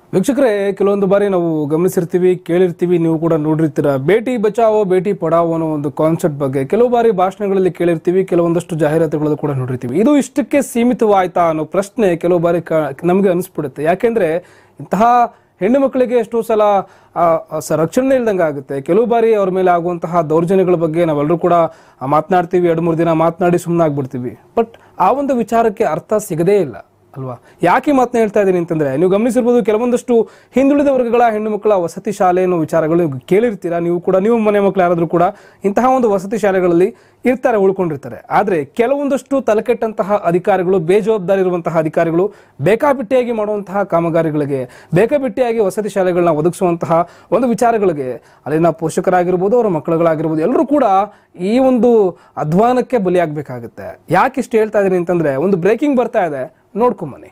ವೀಕ್ಷಕರೇ ಕೆಲವೊಂದು ಬಾರಿ ನಾವು ಗಮನಿಸಿರ್ತೀವಿ ಕೇಳಿರ್ತೀವಿ ನೀವು ಕೂಡ ನೋಡಿರ್ತೀರ ಬೇಟಿ ಬಚಾವೋ ಬೇಟಿ ಪಡಾವೋ ಅನ್ನೋ ಒಂದು ಕಾನ್ಸೆಪ್ಟ್ ಬಗ್ಗೆ ಕೆಲವು ಬಾರಿ ಭಾಷಣಗಳಲ್ಲಿ ಕೇಳಿರ್ತೀವಿ ಕೆಲವೊಂದಷ್ಟು ಜಾಹೀರಾತುಗಳಲ್ಲಿ ಕೂಡ ನೋಡಿರ್ತೀವಿ ಇದು ಇಷ್ಟಕ್ಕೆ ಸೀಮಿತವಾಯ್ತಾ ಅನ್ನೋ ಪ್ರಶ್ನೆ ಕೆಲವು ಬಾರಿ ಕ- ನಮಗೆ ಅನಿಸ್ಬಿಡುತ್ತೆ ಯಾಕೆಂದ್ರೆ ಇಂತಹ ಹೆಣ್ಣು ಮಕ್ಕಳಿಗೆ ಎಷ್ಟೋ ಸಲ ಆ, ಆ, ಸ- ರಕ್ಷಣೆ ಇಲ್ದಂಗೆ ಆಗುತ್ತೆ ಕೆಲವು ಬಾರಿ ಅವ್ರ ಮೇಲೆ ಆಗುವಂತಹ ದೌರ್ಜನ್ಯಗಳ ಬಗ್ಗೆ ನಾವೆಲ್ಲರೂ ಕೂಡ ಆ, ಮಾತನಾಡ್ತೀವಿ ಎರಡು ಮೂರು ದಿನ ಮಾತನಾಡಿ ಸುಮ್ಮನೆ ಆಗ್ಬಿಡ್ತೀವಿ ಬಟ್ ಆ ಒಂದು ವಿಚಾರಕ್ಕೆ ಅರ್ಥ ಸಿಗದೇ ಇಲ್ಲ ಅಲ್ವಾ ಯಾಕೆ ಮಾತನ್ನ ಹೇಳ್ತಾ ಇದ್ದೀನಿ ಅಂತಂದ್ರೆ ನೀವು ಗಮನಿಸಿರ್ಬೋದು ಕೆಲವೊಂದಷ್ಟು ಹಿಂದುಳಿದ ವರ್ಗಗಳ ಹೆಣ್ಣು ಮಕ್ಕಳ ವಸತಿ ಶಾಲೆ ಅನ್ನೋ ವಿಚಾರಗಳು ನೀವು ಕೇಳಿರ್ತೀರಾ ನೀವು ಕೂಡ ನೀವು ಮನೆ ಮಕ್ಕಳು ಯಾರಾದ್ರೂ ಕೂಡ ಇಂತಹ ಒಂದು ವಸತಿ ಶಾಲೆಗಳಲ್ಲಿ ಇರ್ತಾರೆ ಉಳ್ಕೊಂಡಿರ್ತಾರೆ ಆದ್ರೆ ಕೆಲವೊಂದಷ್ಟು ತಲೆಕೆಟ್ಟಂತಹ ಅಧಿಕಾರಿಗಳು ಬೇಜವಾಬ್ದಾರಿ ಇರುವಂತಹ ಅಧಿಕಾರಿಗಳು ಬೇಕಾಬಿಟ್ಟಿಯಾಗಿ ಮಾಡುವಂತಹ ಕಾಮಗಾರಿಗಳಿಗೆ ಬೇಕಾಬಿಟ್ಟಿಯಾಗಿ ವಸತಿ ಶಾಲೆಗಳನ್ನ ಒದಗಿಸುವಂತಹ ಒಂದು ವಿಚಾರಗಳಿಗೆ ಅಲ್ಲಿನ ಪೋಷಕರಾಗಿರ್ಬೋದು ಅವರ ಮಕ್ಕಳುಗಳಾಗಿರ್ಬೋದು ಎಲ್ಲರೂ ಕೂಡ ಈ ಒಂದು ಅಧ್ವಾನಕ್ಕೆ ಬಲಿಯಾಗಬೇಕಾಗುತ್ತೆ ಯಾಕೆ ಇಷ್ಟು ಹೇಳ್ತಾ ಇದ್ದೀನಿ ಅಂತಂದ್ರೆ ಒಂದು ಬ್ರೇಕಿಂಗ್ ಬರ್ತಾ ಇದೆ ನೋಡ್ಕೊಂಬನ್ನಿ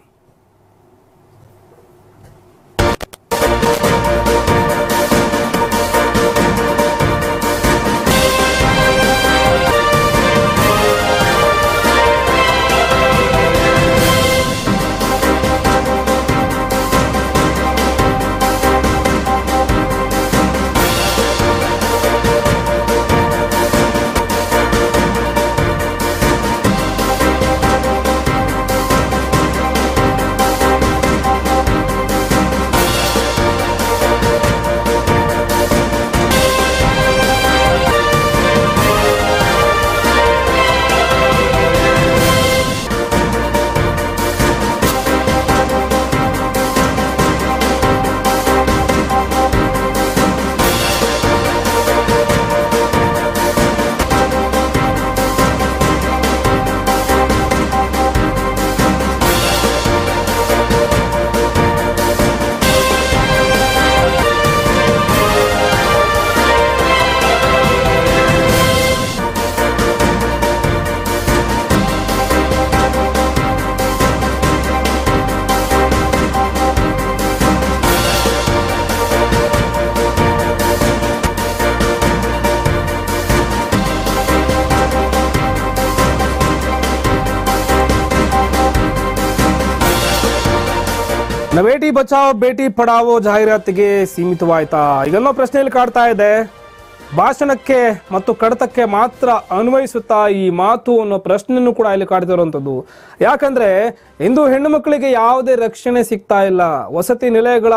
ನ ಬೇಟಿ ಬಚಾವೋ ಬೇಟಿ ಪಡಾವೋ ಜಾಹೀರಾತಿಗೆ ಸೀಮಿತವಾಯ್ತಾ ಈಗನ್ನೋ ಪ್ರಶ್ನೆಯಲ್ಲಿ ಕಾಡ್ತಾ ಇದೆ ಭಾಷಣಕ್ಕೆ ಮತ್ತು ಕಡತಕ್ಕೆ ಮಾತ್ರ ಅನ್ವಯಿಸುತ್ತಾ ಈ ಮಾತು ಅನ್ನೋ ಪ್ರಶ್ನೆಯನ್ನು ಕೂಡ ಇಲ್ಲಿ ಕಾಡ್ತಿರುವಂಥದ್ದು ಯಾಕಂದ್ರೆ ಇಂದು ಹೆಣ್ಣು ಮಕ್ಕಳಿಗೆ ಯಾವುದೇ ರಕ್ಷಣೆ ಸಿಗ್ತಾ ಇಲ್ಲ ವಸತಿ ನಿಲಯಗಳ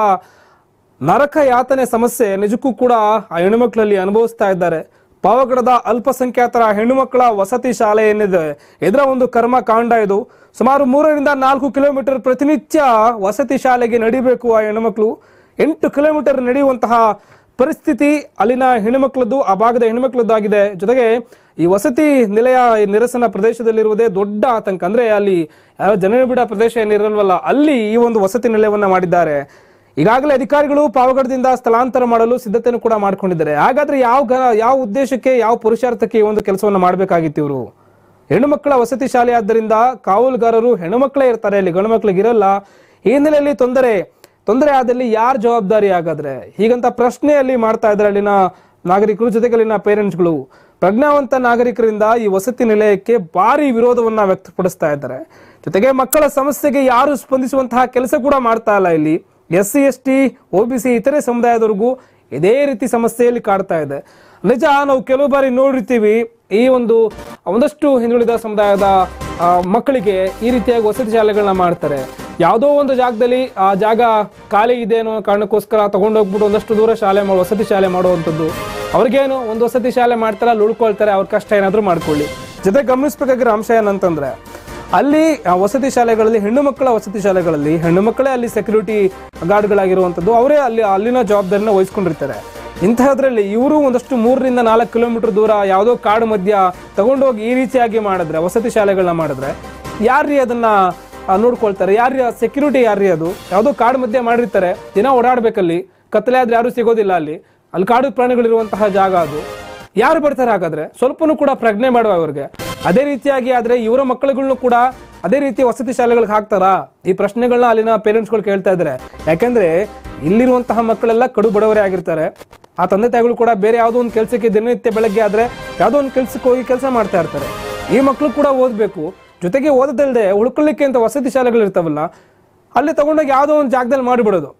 ನರಕ ಯಾತನೆ ಸಮಸ್ಯೆ ನಿಜಕ್ಕೂ ಕೂಡ ಆ ಹೆಣ್ಣುಮಕ್ಕಳಲ್ಲಿ ಅನುಭವಿಸ್ತಾ ಇದ್ದಾರೆ ಪಾವಗಡದ ಅಲ್ಪಸಂಖ್ಯಾತರ ಹೆಣ್ಣುಮಕ್ಕಳ ವಸತಿ ಶಾಲೆ ಏನಿದೆ ಇದರ ಒಂದು ಕರ್ಮ ಕಾಂಡ ಇದು ಸುಮಾರು ಮೂರರಿಂದ ನಾಲ್ಕು ಕಿಲೋಮೀಟರ್ ಪ್ರತಿನಿತ್ಯ ವಸತಿ ಶಾಲೆಗೆ ನಡಿಬೇಕು ಆ ಹೆಣ್ಣುಮಕ್ಕಳು ಎಂಟು ಕಿಲೋಮೀಟರ್ ನಡೆಯುವಂತಹ ಪರಿಸ್ಥಿತಿ ಅಲ್ಲಿನ ಹೆಣ್ಣುಮಕ್ಕಳದ್ದು ಆ ಭಾಗದ ಹೆಣ್ಣುಮಕ್ಕಳದ್ದಾಗಿದೆ ಜೊತೆಗೆ ಈ ವಸತಿ ನಿಲಯ ಈ ನಿರಸನ ಪ್ರದೇಶದಲ್ಲಿರುವುದೇ ದೊಡ್ಡ ಆತಂಕ ಅಂದ್ರೆ ಅಲ್ಲಿ ಯಾವ ಜನನಿಬಿಡ ಪ್ರದೇಶ ಏನಿರಲ್ವಲ್ಲ ಅಲ್ಲಿ ಈ ಒಂದು ವಸತಿ ನಿಲಯವನ್ನ ಮಾಡಿದ್ದಾರೆ ಈಗಾಗಲೇ ಅಧಿಕಾರಿಗಳು ಪಾವಗಡದಿಂದ ಸ್ಥಳಾಂತರ ಮಾಡಲು ಸಿದ್ಧತೆಯನ್ನು ಕೂಡ ಮಾಡ್ಕೊಂಡಿದ್ದಾರೆ ಹಾಗಾದ್ರೆ ಯಾವ ಗ- ಯಾವ ಉದ್ದೇಶಕ್ಕೆ ಯಾವ ಪುರುಷಾರ್ಥಕ್ಕೆ ಈ ಒಂದು ಕೆಲಸವನ್ನ ಮಾಡಬೇಕಾಗಿತ್ತು ಇವರು ಹೆಣ್ಣು ಮಕ್ಕಳ ವಸತಿ ಶಾಲೆ ಆದ್ದರಿಂದ ಕಾವಲುಗಾರರು ಹೆಣ್ಣು ಮಕ್ಕಳೇ ಇರ್ತಾರೆ ಇಲ್ಲಿ ಗಂಡು ಮಕ್ಕಳಿಗೆ ಇರಲ್ಲ ಈ ಹಿನ್ನೆಲೆಯಲ್ಲಿ ತೊಂದರೆ ತೊಂದರೆ ಆದಲ್ಲಿ ಯಾರ ಜವಾಬ್ದಾರಿ ಹಾಗಾದ್ರೆ ಹೀಗಂತ ಪ್ರಶ್ನೆಯಲ್ಲಿ ಮಾಡ್ತಾ ಇದ್ದಾರೆ ಅಲ್ಲಿನ ನಾಗರಿಕರು ಜೊತೆಗೆ ಅಲ್ಲಿನ ಪೇರೆಂಟ್ಸ್ಗಳು ಪ್ರಜ್ಞಾವಂತ ನಾಗರಿಕರಿಂದ ಈ ವಸತಿ ನಿಲಯಕ್ಕೆ ಭಾರಿ ವಿರೋಧವನ್ನ ವ್ಯಕ್ತಪಡಿಸ್ತಾ ಇದ್ದಾರೆ ಜೊತೆಗೆ ಮಕ್ಕಳ ಸಮಸ್ಯೆಗೆ ಯಾರು ಸ್ಪಂದಿಸುವಂತಹ ಕೆಲಸ ಕೂಡ ಮಾಡ್ತಾ ಇಲ್ಲ ಇಲ್ಲಿ S C S T O B C ಇತರೆ ಸಮುದಾಯದವರೆಗೂ ಇದೇ ರೀತಿ ಸಮಸ್ಯೆಯಲ್ಲಿ ಕಾಡ್ತಾ ಇದೆ ನಿಜ ನಾವು ಕೆಲವು ಬಾರಿ ನೋಡಿರ್ತೀವಿ ಈ ಒಂದು ಒಂದಷ್ಟು ಹಿಂದುಳಿದ ಸಮುದಾಯದ ಆ, ಮಕ್ಕಳಿಗೆ ಈ ರೀತಿಯಾಗಿ ವಸತಿ ಶಾಲೆಗಳನ್ನ ಮಾಡ್ತಾರೆ ಯಾವುದೋ ಒಂದು ಜಾಗದಲ್ಲಿ ಆ ಜಾಗ ಖಾಲಿ ಇದೆ ಅನ್ನೋ ಕಾರಣಕ್ಕೋಸ್ಕರ ತಗೊಂಡೋಗ್ಬಿಟ್ಟು ಒಂದಷ್ಟು ದೂರ ಶಾಲೆ ಮಾಡೋ ವಸತಿ ಶಾಲೆ ಮಾಡುವಂಥದ್ದು ಅವ್ರಿಗೇನು ಒಂದು ವಸತಿ ಶಾಲೆ ಮಾಡ್ತಾರೆ ಅಲ್ಲಿ ಉಳ್ಕೊಳ್ತಾರೆ ಅವ್ರ ಕಷ್ಟ ಏನಾದರೂ ಮಾಡ್ಕೊಳ್ಳಿ ಜೊತೆ ಗಮನಿಸ್ಬೇಕಾಗಿರೋ ಅಂಶ ಏನಂತಂದ್ರೆ ಅಲ್ಲಿ ಆ ವಸತಿ ಶಾಲೆಗಳಲ್ಲಿ ಹೆಣ್ಣು ಮಕ್ಕಳ ವಸತಿ ಶಾಲೆಗಳಲ್ಲಿ ಹೆಣ್ಣು ಮಕ್ಕಳೇ ಅಲ್ಲಿ ಸೆಕ್ಯೂರಿಟಿ ಗಾರ್ಡ್ಗಳಾಗಿರುವಂಥದ್ದು ಅವರೇ ಅಲ್ಲಿ ಅಲ್ಲಿನ ಜವಾಬ್ದಾರಿನ ವಹಿಸ್ಕೊಂಡಿರ್ತಾರೆ ಇಂತಹದ್ರಲ್ಲಿ ಇವರು ಒಂದಷ್ಟು ಮೂರರಿಂದ ನಾಲ್ಕು ಕಿಲೋಮೀಟರ್ ದೂರ ಯಾವುದೋ ಕಾಡು ಮಧ್ಯ ತಗೊಂಡೋಗಿ ಈ ರೀತಿಯಾಗಿ ಮಾಡಿದ್ರೆ ವಸತಿ ಶಾಲೆಗಳನ್ನ ಮಾಡಿದ್ರೆ ಯಾರ್ರೀ ಅದನ್ನ ಆ, ನೋಡ್ಕೊಳ್ತಾರೆ ಯಾರ್ರೀ ಸೆಕ್ಯೂರಿಟಿ ಯಾರ್ರೀ ಅದು ಯಾವುದೋ ಕಾಡು ಮಧ್ಯೆ ಮಾಡಿರ್ತಾರೆ ದಿನ ಓಡಾಡ್ಬೇಕಲ್ಲಿ ಕತ್ತಲೆ ಆದ್ರೆ ಯಾರು ಸಿಗೋದಿಲ್ಲ ಅಲ್ಲಿ ಅಲ್ಲಿ ಕಾಡು ಪ್ರಾಣಿಗಳಿರುವಂತಹ ಜಾಗ ಅದು ಯಾರು ಬರ್ತಾರೆ ಹಾಗಾದ್ರೆ ಸ್ವಲ್ಪನೂ ಕೂಡ ಪ್ರಜ್ಞೆ ಮಾಡುವ ಅವ್ರಿಗೆ ಅದೇ ರೀತಿಯಾಗಿ ಆದ್ರೆ ಇವರ ಮಕ್ಕಳುಗಳನ್ನು ಕೂಡ ಅದೇ ರೀತಿ ವಸತಿ ಶಾಲೆಗಳಿಗೆ ಹಾಕ್ತಾರಾ ಈ ಪ್ರಶ್ನೆಗಳನ್ನ ಅಲ್ಲಿನ ಪೇರೆಂಟ್ಸ್ಗಳು ಕೇಳ್ತಾ ಇದ್ದಾರೆ ಯಾಕಂದ್ರೆ ಇಲ್ಲಿರುವಂತಹ ಮಕ್ಕಳೆಲ್ಲ ಕಡು ಬಡವರೇ ಆಗಿರ್ತಾರೆ ಆ ತಂದೆ ತಾಯಿಗಳು ಕೂಡ ಬೇರೆ ಯಾವುದೋ ಒಂದು ಕೆಲಸಕ್ಕೆ ದಿನನಿತ್ಯ ಬೆಳಗ್ಗೆ ಆದ್ರೆ ಯಾವುದೋ ಒಂದು ಕೆಲಸಕ್ಕೆ ಹೋಗಿ ಕೆಲಸ ಮಾಡ್ತಾ ಇರ್ತಾರೆ ಈ ಮಕ್ಕಳು ಕೂಡ ಓದಬೇಕು ಜೊತೆಗೆ ಓದದಲ್ಲದೆ ಉಳ್ಕೊಳ್ಳಿಕ್ಕೆ ಅಂತ ವಸತಿ ಶಾಲೆಗಳು ಇರ್ತಾವಲ್ಲ ಅಲ್ಲಿ ತಗೊಂಡೋಗಿ ಯಾವುದೋ ಒಂದು ಜಾಗದಲ್ಲಿ ಮಾಡಿಬಿಡೋದು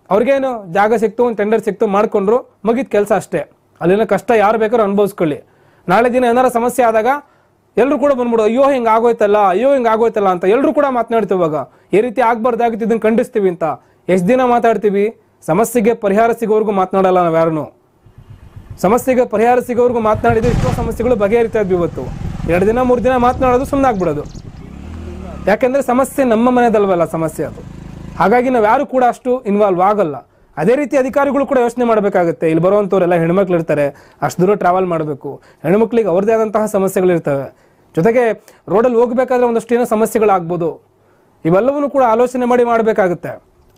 ಅವ್ರಿಗೇನು ಜಾಗ ಸಿಕ್ತು ಒಂದು ಟೆಂಡರ್ ಸಿಕ್ತು ಮಾಡ್ಕೊಂಡ್ರು ಮುಗಿದ ಕೆಲಸ ಅಷ್ಟೇ ಅಲ್ಲಿನ ಕಷ್ಟ ಯಾರು ಬೇಕಾದ್ರೂ ಅನುಭವಿಸ್ಕೊಳ್ಳಿ ನಾಳೆ ದಿನ ಏನಾರ ಸಮಸ್ಯೆ ಆದಾಗ ಎಲ್ಲರೂ ಕೂಡ ಬಂದ್ಬಿಡು ಅಯ್ಯೋ ಹಿಂಗೆ ಆಗೋಯ್ತಲ್ಲ ಅಯ್ಯೋ ಹಿಂಗೆ ಆಗೋಯ್ತಲ್ಲ ಅಂತ ಎಲ್ಲರೂ ಕೂಡ ಮಾತನಾಡ್ತೀವಿ ಇವಾಗ ಈ ರೀತಿ ಆಗ್ಬಾರ್ದಾಗಿತ್ತು ಇದನ್ನ ಖಂಡಿಸ್ತೀವಿ ಅಂತ ಎಷ್ಟು ದಿನ ಮಾತಾಡ್ತೀವಿ ಸಮಸ್ಯೆಗೆ ಪರಿಹಾರ ಸಿಗೋವರೆಗೂ ಮಾತನಾಡಲ್ಲ ನಾವು ಯಾರನ್ನು ಸಮಸ್ಯೆಗೆ ಪರಿಹಾರ ಸಿಗೋವರೆಗೂ ಮಾತನಾಡಿದ್ರೆ ಎಷ್ಟೋ ಸಮಸ್ಯೆಗಳು ಬಗೆಹರಿತಾ ಇದ್ವಿ ಇವತ್ತು ಎರಡು ದಿನ ಮೂರು ದಿನ ಮಾತನಾಡೋದು ಸುಮ್ಮನೆ ಆಗ್ಬಿಡೋದು ಯಾಕೆಂದ್ರೆ ಸಮಸ್ಯೆ ನಮ್ಮ ಮನೆದಲ್ವಲ್ಲ ಸಮಸ್ಯೆ ಅದು ಹಾಗಾಗಿ ನಾವು ಯಾರು ಕೂಡ ಅಷ್ಟು ಇನ್ವಾಲ್ವ್ ಆಗಲ್ಲ ಅದೇ ರೀತಿ ಅಧಿಕಾರಿಗಳು ಕೂಡ ಯೋಚನೆ ಮಾಡಬೇಕಾಗುತ್ತೆ ಇಲ್ಲಿ ಬರುವಂಥವ್ರೆಲ್ಲ ಹೆಣ್ಮಕ್ಳು ಇರ್ತಾರೆ ಅಷ್ಟು ದೂರ ಟ್ರಾವೆಲ್ ಮಾಡಬೇಕು ಹೆಣ್ಮಕ್ಳಿಗೆ ಅವ್ರದ್ದೇ ಆದಂತಹ ಸಮಸ್ಯೆಗಳಿರ್ತವೆ ಜೊತೆಗೆ ರೋಡಲ್ಲಿ ಹೋಗ್ಬೇಕಾದ್ರೆ ಒಂದಷ್ಟು ಏನೋ ಸಮಸ್ಯೆಗಳಾಗ್ಬೋದು ಇವೆಲ್ಲವನ್ನೂ ಕೂಡ ಆಲೋಚನೆ ಮಾಡಿ ಮಾಡಬೇಕಾಗುತ್ತೆ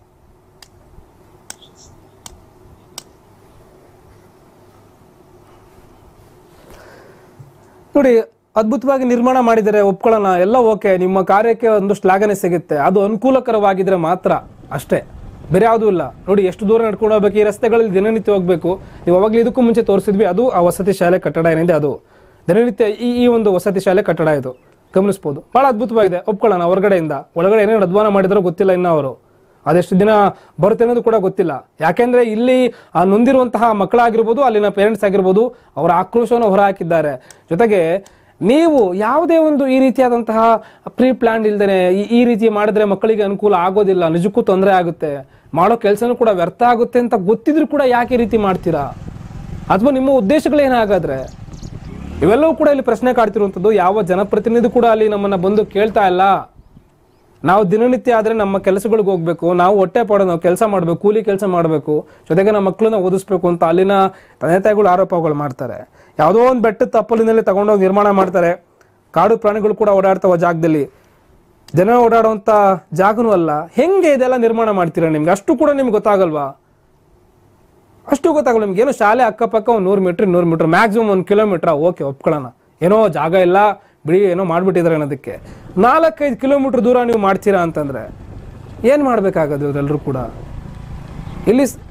ನೋಡಿ ಅದ್ಭುತವಾಗಿ ನಿರ್ಮಾಣ ಮಾಡಿದರೆ ಒಪ್ಕೊಳ್ಳೋಣ ಎಲ್ಲ ಓಕೆ ನಿಮ್ಮ ಕಾರ್ಯಕ್ಕೆ ಒಂದು ಶ್ಲಾಘನೆ ಸಿಗುತ್ತೆ ಅದು ಅನುಕೂಲಕರವಾಗಿದ್ರೆ ಮಾತ್ರ ಅಷ್ಟೇ ಬೇರೆ ಯಾವುದೂ ಇಲ್ಲ ನೋಡಿ ಎಷ್ಟು ದೂರ ನಡ್ಕೊಂಡು ಹೋಗ್ಬೇಕು ಈ ರಸ್ತೆಗಳಲ್ಲಿ ದಿನನಿತ್ಯ ಹೋಗ್ಬೇಕು ನೀವು ಅವಾಗಲೇ ಇದಕ್ಕೂ ಮುಂಚೆ ತೋರಿಸಿದ್ವಿ ಅದು ಆ ವಸತಿ ಶಾಲೆ ಕಟ್ಟಡ ಏನಿದೆ ಅದು ದಿನನಿತ್ಯ ಈ ಈ ಒಂದು ವಸತಿ ಶಾಲೆ ಕಟ್ಟಡ ಇದು ಗಮನಿಸ್ಬೋದು ಬಹಳ ಅದ್ಭುತವಾಗಿದೆ ಒಪ್ಕೊಳ್ಳೋಣ ಹೊರಗಡೆಯಿಂದ ಒಳಗಡೆ ಏನೇನು ಅಧ್ವಾನ ಮಾಡಿದಾರೋ ಗೊತ್ತಿಲ್ಲ ಇನ್ನು ಅವರು ಅದೆಷ್ಟು ದಿನ ಬರುತ್ತೆ ಅನ್ನೋದು ಕೂಡ ಗೊತ್ತಿಲ್ಲ ಯಾಕೆಂದ್ರೆ ಇಲ್ಲಿ ಆ ನೊಂದಿರುವಂತಹ ಮಕ್ಕಳಾಗಿರ್ಬೋದು ಅಲ್ಲಿನ ಪೇರೆಂಟ್ಸ್ ಆಗಿರ್ಬೋದು ಅವರ ಆಕ್ರೋಶವನ್ನು ಹೊರಹಾಕಿದ್ದಾರೆ ಜೊತೆಗೆ ನೀವು ಯಾವುದೇ ಒಂದು ಈ ರೀತಿಯಾದಂತಹ ಪ್ರೀ ಪ್ಲಾನ್ ಇಲ್ದೇನೆ ಈ ಈ ರೀತಿ ಮಾಡಿದ್ರೆ ಮಕ್ಕಳಿಗೆ ಅನುಕೂಲ ಆಗೋದಿಲ್ಲ ನಿಜಕ್ಕೂ ತೊಂದರೆ ಆಗುತ್ತೆ ಮಾಡೋ ಕೆಲಸನೂ ಕೂಡ ವ್ಯರ್ಥ ಆಗುತ್ತೆ ಅಂತ ಗೊತ್ತಿದ್ರು ಕೂಡ ಯಾಕೆ ಈ ರೀತಿ ಮಾಡ್ತೀರಾ ಅಥವಾ ನಿಮ್ಮ ಉದ್ದೇಶಗಳೇನಾಗಾದ್ರೆ ಇವೆಲ್ಲವೂ ಕೂಡ ಇಲ್ಲಿ ಪ್ರಶ್ನೆ ಕಾಡ್ತಿರುವಂಥದ್ದು ಯಾವ ಜನಪ್ರತಿನಿಧಿ ಕೂಡ ಅಲ್ಲಿ ನಮ್ಮನ್ನ ಬಂದು ಕೇಳ್ತಾ ಇಲ್ಲ ನಾವು ದಿನನಿತ್ಯ ಆದ್ರೆ ನಮ್ಮ ಕೆಲಸಗಳಿಗೆ ಹೋಗ್ಬೇಕು ನಾವು ಹೊಟ್ಟೆ ಪಾಡೋ ನಾವು ಕೆಲಸ ಮಾಡಬೇಕು ಕೂಲಿ ಕೆಲಸ ಮಾಡಬೇಕು ಜೊತೆಗೆ ನಮ್ಮ ಮಕ್ಕಳನ್ನ ಓದಿಸ್ಬೇಕು ಅಂತ ಅಲ್ಲಿನ ತಂದೆ ತಾಯಿಗಳು ಆರೋಪಗಳು ಮಾಡ್ತಾರೆ ಯಾವುದೋ ಒಂದು ಬೆಟ್ಟದ ತಪ್ಪಲಿನಲ್ಲಿ ತಗೊಂಡೋಗಿ ನಿರ್ಮಾಣ ಮಾಡ್ತಾರೆ ಕಾಡು ಪ್ರಾಣಿಗಳು ಕೂಡ ಓಡಾಡ್ತಾವ ಜಾಗದಲ್ಲಿ ಜನ ಓಡಾಡುವಂತ ಜಾಗನೂ ಅಲ್ಲ ಹೆಂಗೆ ಇದೆಲ್ಲ ನಿರ್ಮಾಣ ಮಾಡ್ತೀರಾ ನಿಮ್ಗೆ ಅಷ್ಟು ಕೂಡ ನಿಮ್ಗೆ ಗೊತ್ತಾಗಲ್ವಾ ಅಷ್ಟು ಗೊತ್ತಾಗಲ್ಲ ನಿಮ್ಗೆ ಏನೋ ಶಾಲೆ ಅಕ್ಕಪಕ್ಕ ಒಂದು ನೂರು ಮೀಟ್ರ್ ನೂರು ಮೀಟ್ರ್ ಮ್ಯಾಕ್ಸಿಮಮ್ ಒಂದು ಕಿಲೋಮೀಟ್ರ್ ಓಕೆ ಒಪ್ಕೊಳ್ಳೋಣ ಏನೋ ಜಾಗ ಇಲ್ಲ ಬಿಡಿ ಏನೋ ಮಾಡ್ಬಿಟ್ಟಿದ್ದಾರೆ ಅನ್ನೋದಕ್ಕೆ ನಾಲ್ಕೈದು ಕಿಲೋಮೀಟ್ರ್ ದೂರ ನೀವು ಮಾಡ್ತೀರಾ ಅಂತಂದ್ರೆ ಏನು ಮಾಡಬೇಕಾಗದು ಇವರೆಲ್ಲರೂ ಕೂಡ ಇಲ್ಲಿ ಸ್-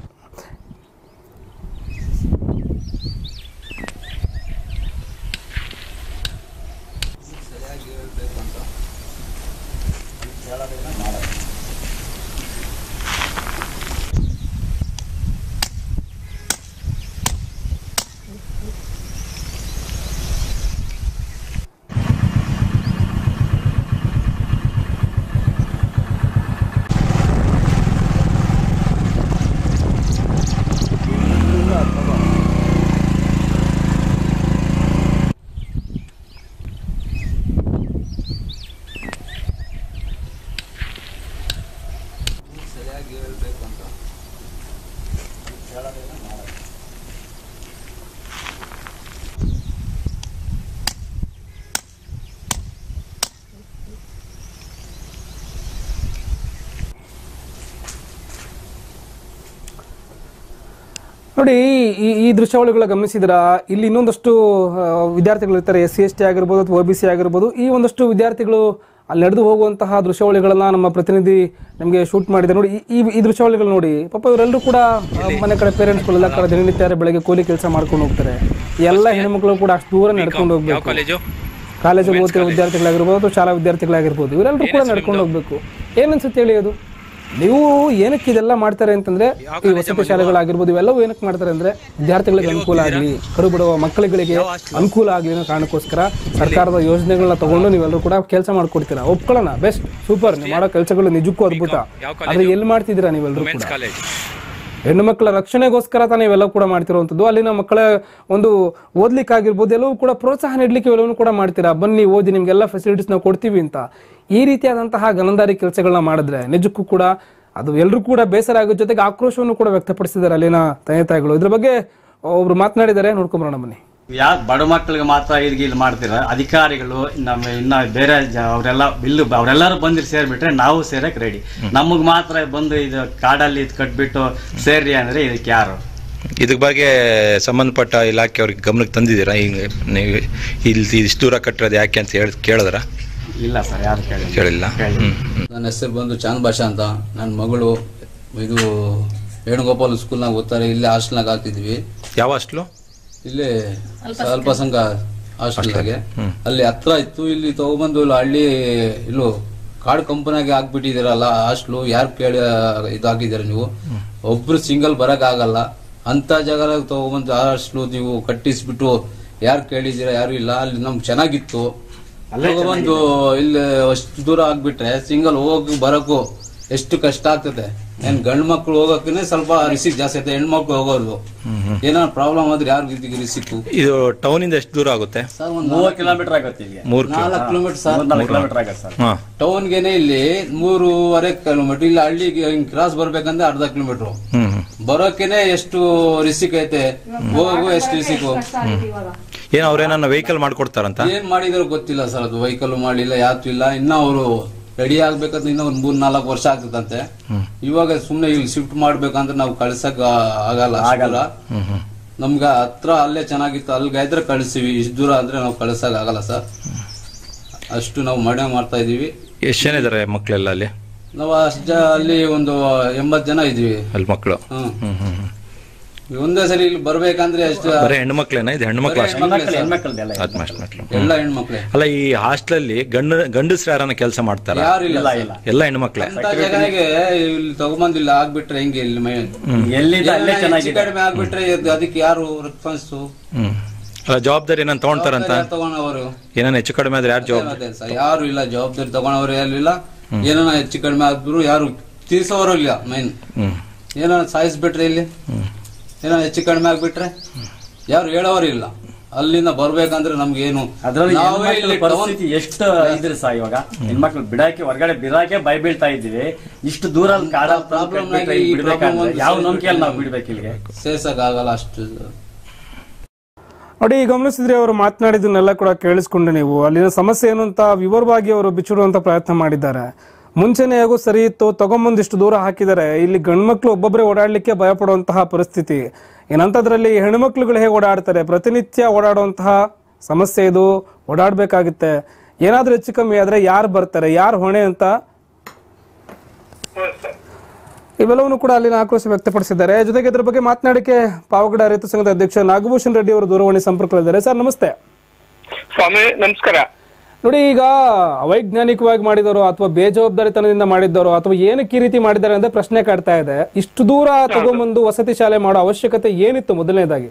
ನೋಡಿ ಈ ಈ ದೃಶ್ಯಾವಳಿಗಳ ಗಮನಿಸಿದ್ರ ಇಲ್ಲಿ ಇನ್ನೊಂದಷ್ಟು ಆ, ವಿದ್ಯಾರ್ಥಿಗಳು ಇರ್ತಾರೆ ಎಸ್ ಸಿ ಎಸ್ ಟಿ ಆಗಿರ್ಬೋದು ಅಥವಾ ಒ ಬಿ ಸಿ ಆಗಿರ್ಬೋದು ಈ ಒಂದಷ್ಟು ವಿದ್ಯಾರ್ಥಿಗಳು ಅಲ್ಲಿ ನಡೆದು ಹೋಗುವಂತಹ ದೃಶ್ಯಾವಳಿಗಳನ್ನ ನಮ್ಮ ಪ್ರತಿನಿಧಿ ನಮಗೆ ಶೂಟ್ ಮಾಡಿದೆ ನೋಡಿ ಈ- ಈ ಈ ದೃಶ್ಯಾವಳಿಗಳು ನೋಡಿ ಪಾಪ ಇವರೆಲ್ಲರೂ ಕೂಡ ಆ, ಮನೆ ಕಡೆ ಪೇರೆಂಟ್ಸ್ಗಳೆಲ್ಲ ಕಡೆ ದಿನನಿತ್ಯ ಬೆಳಗ್ಗೆ ಕೂಲಿ ಕೆಲಸ ಮಾಡ್ಕೊಂಡು ಹೋಗ್ತಾರೆ ಎಲ್ಲ ಹೆಣ್ಮಕ್ಳು ಕೂಡ ಅಷ್ಟು ದೂರ ನಡ್ಕೊಂಡು ಹೋಗ್ಬೇಕು ಕಾಲೇಜು ಕಾಲೇಜಿಗೆ ಓದ್ತಿರೋ ವಿದ್ಯಾರ್ಥಿಗಳಾಗಿರ್ಬೋದು ಅಥವಾ ಶಾಲಾ ವಿದ್ಯಾರ್ಥಿಗಳಾಗಿರ್ಬೋದು ಇವರೆಲ್ಲರೂ ಕೂಡ ನಡ್ಕೊಂಡು ಹೋಗ್ಬೇಕು ಏನನ್ಸುತ್ತೆ ಹೇಳಿ ಅದು ನೀವು ಏನಕ್ಕೆ ಇದೆಲ್ಲ ಮಾಡ್ತಾರೆ ಅಂತಂದ್ರೆ ಈ ವಸತಿ ಶಾಲೆಗಳಾಗಿರ್ಬೋದು ಇವೆಲ್ಲವೂ ಏನಕ್ಕೆ ಮಾಡ್ತಾರೆ ಅಂದ್ರೆ ವಿದ್ಯಾರ್ಥಿಗಳಿಗೆ ಅನುಕೂಲ ಆಗಲಿ ಕಡು ಬಿಡುವ ಮಕ್ಕಳುಗಳಿಗೆ ಅನುಕೂಲ ಆಗಲಿ ಅನ್ನೋ ಕಾರಣಕ್ಕೋಸ್ಕರ ಸರ್ಕಾರದ ಯೋಜನೆಗಳನ್ನ ತಗೊಂಡು ನೀವೆಲ್ಲರೂ ಕೂಡ ಕೆಲಸ ಮಾಡ್ಕೊಡ್ತೀರಾ ಒಪ್ಕೊಳ್ಳೋಣ ಬೆಸ್ಟ್ ಸೂಪರ್ ನೀವು ಮಾಡೋ ಕೆಲಸಗಳು ನಿಜಕ್ಕೂ ಅದ್ಭುತ ಆದ್ರೆ ಎಲ್ಲಿ ಮಾಡ್ತಿದ್ದೀರಾ ನೀವೆಲ್ಲರೂ ಕೂಡ ಕಾಲೇಜ್ ಹೆಣ್ಣು ಮಕ್ಕಳ ರಕ್ಷಣೆಗೋಸ್ಕರ ತಾನೇ ಇವೆಲ್ಲ ಕೂಡ ಮಾಡ್ತಿರುವಂಥದ್ದು ಅಲ್ಲಿನ ಮಕ್ಕಳ ಒಂದು ಓದ್ಲಿಕ್ಕಾಗಿರ್ಬೋದು ಎಲ್ಲವೂ ಕೂಡ ಪ್ರೋತ್ಸಾಹ ನೀಡಲಿಕ್ಕೆ ಇವೆಲ್ಲವೂ ಕೂಡ ಮಾಡ್ತೀರಾ ಬನ್ನಿ ಓದಿ ನಿಮ್ಗೆಲ್ಲ ಫೆಸಿಲಿಟೀಸ್ ನಾವು ಕೊಡ್ತೀವಿ ಅಂತ ಈ ರೀತಿಯಾದಂತಹ ಗನಂದಾರಿ ಕೆಲಸಗಳನ್ನ ಮಾಡಿದ್ರೆ ನಿಜಕ್ಕೂ ಕೂಡ ಅದು ಎಲ್ಲರೂ ಕೂಡ ಬೇಸರ ಆಗೋ ಜೊತೆಗೆ ಆಕ್ರೋಶವನ್ನು ಕೂಡ ವ್ಯಕ್ತಪಡಿಸಿದ್ದಾರೆ ಅಲ್ಲಿನ ತಂದೆ ತಾಯಿಗಳು ಇದ್ರ ಬಗ್ಗೆ ಒಬ್ರು ಮಾತನಾಡಿದ್ದಾರೆ ನೋಡ್ಕೊಂಬರೋಣ ಬನ್ನಿ ಯಾಕೆ ಬಡ ಮಕ್ಕಳಿಗೆ ಮಾತ್ರ ಇದು ಇಲ್ಲಿ ಮಾಡ್ತೀರ ಅಧಿಕಾರಿಗಳು ನಮ್ಮ ಇನ್ನ ಬೇರೆ ಜ- ಅವರೆಲ್ಲ ಬಿಲ್ಲು ಅವರೆಲ್ಲರೂ ಬಂದಿರಿ ಸೇರ್ಬಿಟ್ರೆ ನಾವು ಸೇರಕ್ ರೆಡಿ ನಮಗ್ ಮಾತ್ರ ಬಂದು ಇದು ಕಾಡಲ್ಲಿ ಇದು ಕಟ್ಬಿಟ್ಟು ಸೇರ್ರಿ ಅಂದ್ರೆ ಇದಕ್ಕೆ ಯಾರು ಇದ್ರ ಬಗ್ಗೆ ಸಂಬಂಧಪಟ್ಟ ಇಲಾಖೆಯವ್ರಿಗೆ ಗಮನಕ್ಕೆ ತಂದಿದ್ದೀರಾ ಹಿಂಗೆ ನೀವು ಇಲ್ಲಿ ಇಷ್ಟು ದೂರ ಕಟ್ಟಿರೋದು ಯಾಕೆ ಅಂತ ಹೇಳಿ ಕೇಳಿದ್ರ ಇಲ್ಲ ಸರ್ ಯಾರು ಕೇಳಿ ಕೇಳಿಲ್ಲ ಹ್ಮ್ ನನ್ನ ಹೆಸರು ಬಂದು ಚಾಂದ್ ಭಾಷಾ ಅಂತ ನನ್ನ ಮಗಳು ಇದು ವೇಣುಗೋಪಾಲ್ ಸ್ಕೂಲ್ನಾಗ ಓದ್ತಾರೆ ಇಲ್ಲೇ ಹಾಸ್ಟೆಲ್ನಾಗ ಹಾಕ್ತಿದ್ವಿ ಯಾವ ಹಾಸ್ಟ್ಲು ಇಲ್ಲೇ ಸ್ವಲ್ಪ ಸಂಘ ಹಾಸ್ಟೆಲ್ನಾಗೆ ಅಲ್ಲಿ ಹತ್ರ ಇತ್ತು ಇಲ್ಲಿ ತಗೊಬಂದು ಇಲ್ಲಿ ಹಳ್ಳಿ ಇಲ್ಲೂ ಕಾರ್ಡ್ ಕಂಪನಿಯಾಗಿ ಹಾಕ್ಬಿಟ್ಟಿದ್ದೀರಲ್ಲ ಹಾಸ್ಟ್ಲು ಯಾರು ಕೇಳಿ ಇದು ಹಾಕಿದ್ದೀರ ನೀವು ಒಬ್ರು ಸಿಂಗಲ್ ಬರಕ್ ಆಗಲ್ಲ ಅಂತ ಜಾಗದಾಗ ತಗೊಂಬಂದು ಹಾಸ್ಟ್ಲು ನೀವು ಕಟ್ಟಿಸ್ಬಿಟ್ಟು ಯಾರು ಕೇಳಿದ್ದೀರಾ ಯಾರು ಇಲ್ಲ ಅಲ್ಲಿ ನಮ್ಗೆ ಚೆನ್ನಾಗಿತ್ತು ತಗೊಂಬಂದು ಇಲ್ಲಿ ಅಷ್ಟು ದೂರ ಆಗ್ಬಿಟ್ರೆ ಸಿಂಗಲ್ ಹೋಗಿ ಬರಕ್ಕೂ ಎಷ್ಟು ಕಷ್ಟ ಆಗ್ತದೆ ಏನ್ ಗಂಡು ಮಕ್ಳು ಹೋಗಕ್ಕೆ ಸ್ವಲ್ಪ ರಿಸಿಕ್ ಜಾಸ್ತಿ ಐತೆ ಹೆಣ್ಮಕ್ಳು ಹೋಗೋದು ಏನಾದ್ರು ಪ್ರಾಬ್ಲಮ್ ಆದ್ರೆ ಯಾರು ರಿಸಿಕ್ ಇದು ಟೌನ್ ಇಂದ ಎಷ್ಟು ದೂರ ಆಗುತ್ತೆ ಸರ್ ಒಂದು ಮೂವತ್ತು ಕಿಲೋಮೀಟರ್ ಆಗುತ್ತೆ ಇಲ್ಲಿಗೆ ಮೂರ್ ನಾಲ್ಕು ಕಿಲೋಮೀಟರ್ ಸರ್ ಮೂರ್ನಾಲ್ಕು ಕಿಲೋಮೀಟರ್ ಆಗುತ್ತೆ ಸರ್ ಹಾ ಟೌನ್ಗೆನೆ ಇಲ್ಲಿ ಮೂರುವರೆ ಕಿಲೋಮೀಟರ್ ಇಲ್ಲಿ ಹಳ್ಳಿಗೆ ಹಿಂಗ್ ಕ್ರಾಸ್ ಬರ್ಬೇಕಂದ್ರೆ ಅರ್ಧ ಕಿಲೋಮೀಟರ್ ಹ್ಮ್ ಹ್ಮ್. ಬರೋಕೆನೆ ಎಷ್ಟು ರಿಸಿಕ್ ಐತೆ ಹೋಗು ಎಷ್ಟು ರಿಸಿಕ್ ಏನ್ ಅವ್ರೇನನ್ನ ವೆಹಿಕಲ್ ಮಾಡ್ಕೊಡ್ತಾರಂತ ಏನ್ ಮಾಡಿದಾರೋ ಗೊತ್ತಿಲ್ಲ ಸರ್ ಅದು ವೆಹಿಕಲ್ ಮಾಡಿಲ್ಲ ಯಾತು ಇಲ್ಲ ಇನ್ನ ಅವರು ರೆಡಿ ಆಗ್ಬೇಕಂದ್ರೆ ಇನ್ನ ಒಂದ್ ಮೂರ್ ನಾಲ್ಕು ವರ್ಷ ಆಗ್ತದಂತೆ ಇವಾಗ ಸುಮ್ನೆ ಇಲ್ಲಿ ಶಿಫ್ಟ್ ಮಾಡ್ಬೇಕಂದ್ರೆ ನಾವು ಕಳ್ಸಕ್ ಆ- ಆಗಲ್ಲ ಅಷ್ಟ್ ದೂರ. ಹ್ಮ್ ಹ್ಮ್ ನಮ್ಗ ಹತ್ರ ಅಲ್ಲೇ ಚೆನ್ನಾಗಿತ್ತು ಅಲ್ಲಿಗೆ ಇದ್ರೆ ಕಳಿಸ್ತೀವಿ ಇಷ್ಟು ದೂರ ಅಂದ್ರೆ ನಾವು ಕಳ್ಸಕ್ ಆಗಲ್ಲ ಸರ್ ಅಷ್ಟು ನಾವು ಮನೆ ಮಾಡ್ತಾ ಇದೀವಿ ಎಷ್ಟು ಜನ ಇದಾರೆ ಮಕ್ಳೆಲ್ಲ ಅಲ್ಲಿ ನಾವು ಅಷ್ಟ ಅಲ್ಲಿ ಒಂದು ಎಂಬತ್ ಜನ ಇದೀವಿ ಅಲ್ಲಿ ಮಕ್ಕಳು ಹ್ಮ್ ಹ್ಮ್ ಹ್ಮ್ ಹ್ಮ್. ಒಂದೇ ಸರಿ ಇಲ್ಲಿ ಬರ್ಬೇಕಂದ್ರೆ ಅಷ್ಟು ಬರೀ ಹೆಣ್ಣು ಮಕ್ಳೇನ ಇದು ಹೆಣ್ಣು ಮಕ್ಳು ಅಷ್ಟೇ ಹೆಣ್ಮಕ್ಳು ಹೆಣ್ಮಕ್ಳದ್ದೆಲ್ಲ ಇದೆ. ಆತ್ಮಷ್ಟು ಮಕ್ಳು ಎಲ್ಲ ಹೆಣ್ಮಕ್ಳೆ ಅಲ್ಲ ಈ ಹಾಸ್ಟೆಲಲ್ಲಿ ಗಂಡ ಗಂಡಸ್ರು ಯಾರನ್ನ ಕೆಲಸ ಮಾಡ್ತಾರ ಯಾರು ಇಲ್ಲ ಇಲ್ಲ ಇಲ್ಲ ಎಲ್ಲ ಹೆಣ್ಣು ಮಕ್ಳೇ ಅಂತ ಜಾಗನಾಗೆ ಇಲ್ಲಿ ತಗೊಂಬಂದ್ ಇಲ್ಲಿ ಆಗ್ಬಿಟ್ರೆ ಹೆಂಗೆ ಇಲ್ಲಿ ಮೈ ಎಲ್ಲಿಂದ ಅಲ್ಲೇ ಹೆಚ್ಚು ಚೆನ್ನಾಗಿದೆ ಕಡಿಮೆ ಆಗ್ಬಿಟ್ರೆ ಇದು ಅದಕ್ಕೆ ಯಾರು ರೆಸ್ಪಾನ್ಸ್ ಹ್ಮ್ ಅಲ್ಲ ಜವಾಬ್ದಾರಿ ಏನನ್ನ ತಗೊಂತಾರಂತ ತಗೊಂಡವರು ಏನಾನ ಹೆಚ್ಚು ಕಡಿಮೆ ಆದ್ರೆ ಯಾರು ಜವಾಬ್ದಾರಿ ಯಾರು ಇಲ್ಲ ಜವಾಬ್ದಾರಿ ತಗೊಂಡವ್ರು ಯಾರು ಇಲ್ಲ ಏನಾನ ಹೆಚ್ಚು ಕಡಿಮೆ ಆದ್ರು ಯಾರು ತೀರ್ಸೋರು ಇಲ್ಲ ಮೈನ್ ಹ್ಮ್ ಏನಾನ ಸಾಯಿಸ್ಬಿಟ್ರೆ ಇಲ್ಲಿ ಏನಾನ ಹೆಚ್ಚು ಕಡಿಮೆ ಆಗ್ಬಿಟ್ರೆ ಯಾರು ಹೇಳೋರು ಇಲ್ಲ ಅಲ್ಲಿಂದ ಬರ್ಬೇಕಂದ್ರೆ ನಮ್ಗೆ ಏನು ಅದ್ರಲ್ಲಿ ನಾವೇ ಹೆಣ್ಮಕ್ಳ ಇಲ್ಲಿ ಟೌನ್ ಪರಿಸ್ಥಿತಿ ಎಷ್ಟು ಇದ್ರಿ ಸಾ ಇವಾಗ ಹೆಣ್ಮಕ್ಳು ಬಿಡಾಕೆ ಹೊರಗಡೆ ಬಿಡಾಕೆ ಭಯ ಬೀಳ್ತಾ ಇದ್ದೀವಿ ಇಷ್ಟು ದೂರ ಕಾಡ problem ಆಗಿ ಈ problem ಬಿಡ್ಬೇಕಂದ್ರೆ ಒಂದು ಯಾವ ಸರಿ ನಂಬಿಕೆಯಲ್ಲಿ ನಾವು ಬಿಡ್ಬೇಕು ಇಲ್ಲಿಗೆ ಸೇರ್ಸಕ್ ಆಗಲ್ಲ ಅಷ್ಟು ನೋಡಿ ಗಮನಿಸಿದ್ರೆ ಅವರು ಮಾತನಾಡಿದ್ದನ್ನೆಲ್ಲ ಕೂಡ ಕೇಳಿಸ್ಕೊಂಡು ನೀವು ಅಲ್ಲಿನ ಸಮಸ್ಯೆ ಏನು ಅಂತ ವಿವರವಾಗಿ ಅವರು ಬಿಚ್ಚಿಡುವಂತ ಪ್ರಯತ್ನ ಮಾಡಿದ್ದಾರೆ ಮುಂಚೆನೆ ಹೇಗೋ ಸರಿ ಇತ್ತು ತಗೊಂಬಂದಿಷ್ಟು ದೂರ ಹಾಕಿದ್ದಾರೆ ಇಲ್ಲಿ ಗಂಡ್ಮಕ್ಳು ಒಬ್ಬೊಬ್ಬರೇ ಓಡಾಡ್ಲಿಕ್ಕೆ ಭಯ ಪಡುವಂತಹ ಪರಿಸ್ಥಿತಿ ಏನಂತದ್ರಲ್ಲಿ ಹೆಣ್ಮಕ್ಳುಗಳು ಹೇಗೆ ಓಡಾಡ್ತಾರೆ ಪ್ರತಿನಿತ್ಯ ಓಡಾಡುವಂತಹ ಸಮಸ್ಯೆ ಇದು ಓಡಾಡ್ಬೇಕಾಗುತ್ತೆ ಏನಾದ್ರೂ ಹೆಚ್ಚು ಕಮ್ಮಿ ಆದ್ರೆ ಯಾರು ಬರ್ತಾರೆ ಯಾರು ಹೊಣೆ ಅಂತ ಇವೆಲ್ಲವನ್ನು ಕೂಡ ಅಲ್ಲಿನ ಆಕ್ರೋಶ ವ್ಯಕ್ತಪಡಿಸಿದ್ದಾರೆ ಜೊತೆಗೆ ಇದ್ರ ಬಗ್ಗೆ ಮಾತನಾಡಿಕೆ ಪಾವಗಡ ರೈತ ಸಂಘದ ಅಧ್ಯಕ್ಷ ನಾಗಭೂಷಣ್ ರೆಡ್ಡಿ ಅವರು ದೂರವಾಣಿ ಸಂಪರ್ಕದಲ್ಲಿದ್ದಾರೆ ಸರ್ ನಮಸ್ತೆ ಸ್ವಾಮಿ ನಮಸ್ಕಾರ ನೋಡಿ ಈಗ ಅವೈಜ್ಞಾನಿಕವಾಗಿ ಮಾಡಿದವರು ಅಥವಾ ಬೇಜವಾಬ್ದಾರಿತನದಿಂದ ಮಾಡಿದ್ದವರು ಅಥವಾ ಏನಕ್ಕೆ ಈ ರೀತಿ ಮಾಡಿದ್ದಾರೆ ಅಂತ ಪ್ರಶ್ನೆ ಕಾಡ್ತಾ ಇದೆ ಇಷ್ಟು ದೂರ ತಗೊಂಬಂದು ವಸತಿ ಶಾಲೆ ಮಾಡೋ ಅವಶ್ಯಕತೆ ಏನಿತ್ತು ಮೊದಲನೇದಾಗಿ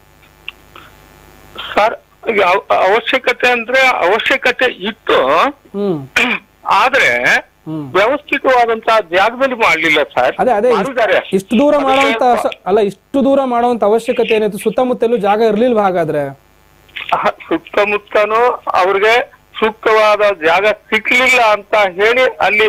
ಸರ್ ಈಗ ಅವ- ಅವಶ್ಯಕತೆ ಅಂದ್ರೆ ಅವಶ್ಯಕತೆ ಇತ್ತು ಹ್ಮ್ ಆದ್ರೆ ಹ್ಮ್. ವ್ಯವಸ್ಥಿತವಾದಂತಹ ಜಾಗದಲ್ಲಿ ಮಾಡ್ಲಿಲ್ಲ ಸರ್ ಅದೇ ಅದೇ ಮಾಡಿದ್ದಾರೆ ಇಷ್ಟು ದೂರ ಮಾಡುವಂತ ಅವಶ್ಯ- ಅಲ್ಲ ಇಷ್ಟು ದೂರ ಮಾಡುವಂತ ಅವಶ್ಯಕತೆ ಏನಿತ್ತು ಸುತ್ತಮುತ್ತಲೂ ಜಾಗ ಇರ್ಲಿಲ್ವಾ ಹಾಗಾದ್ರೆ ಅಹ, ಸುತ್ತಮುತ್ತನು ಅವ್ರಿಗೆ ಸೂಕ್ತವಾದ ಜಾಗ ಸಿಕ್ಲಿಲ್ಲ ಅಂತ ಹೇಳಿ ಅಲ್ಲಿ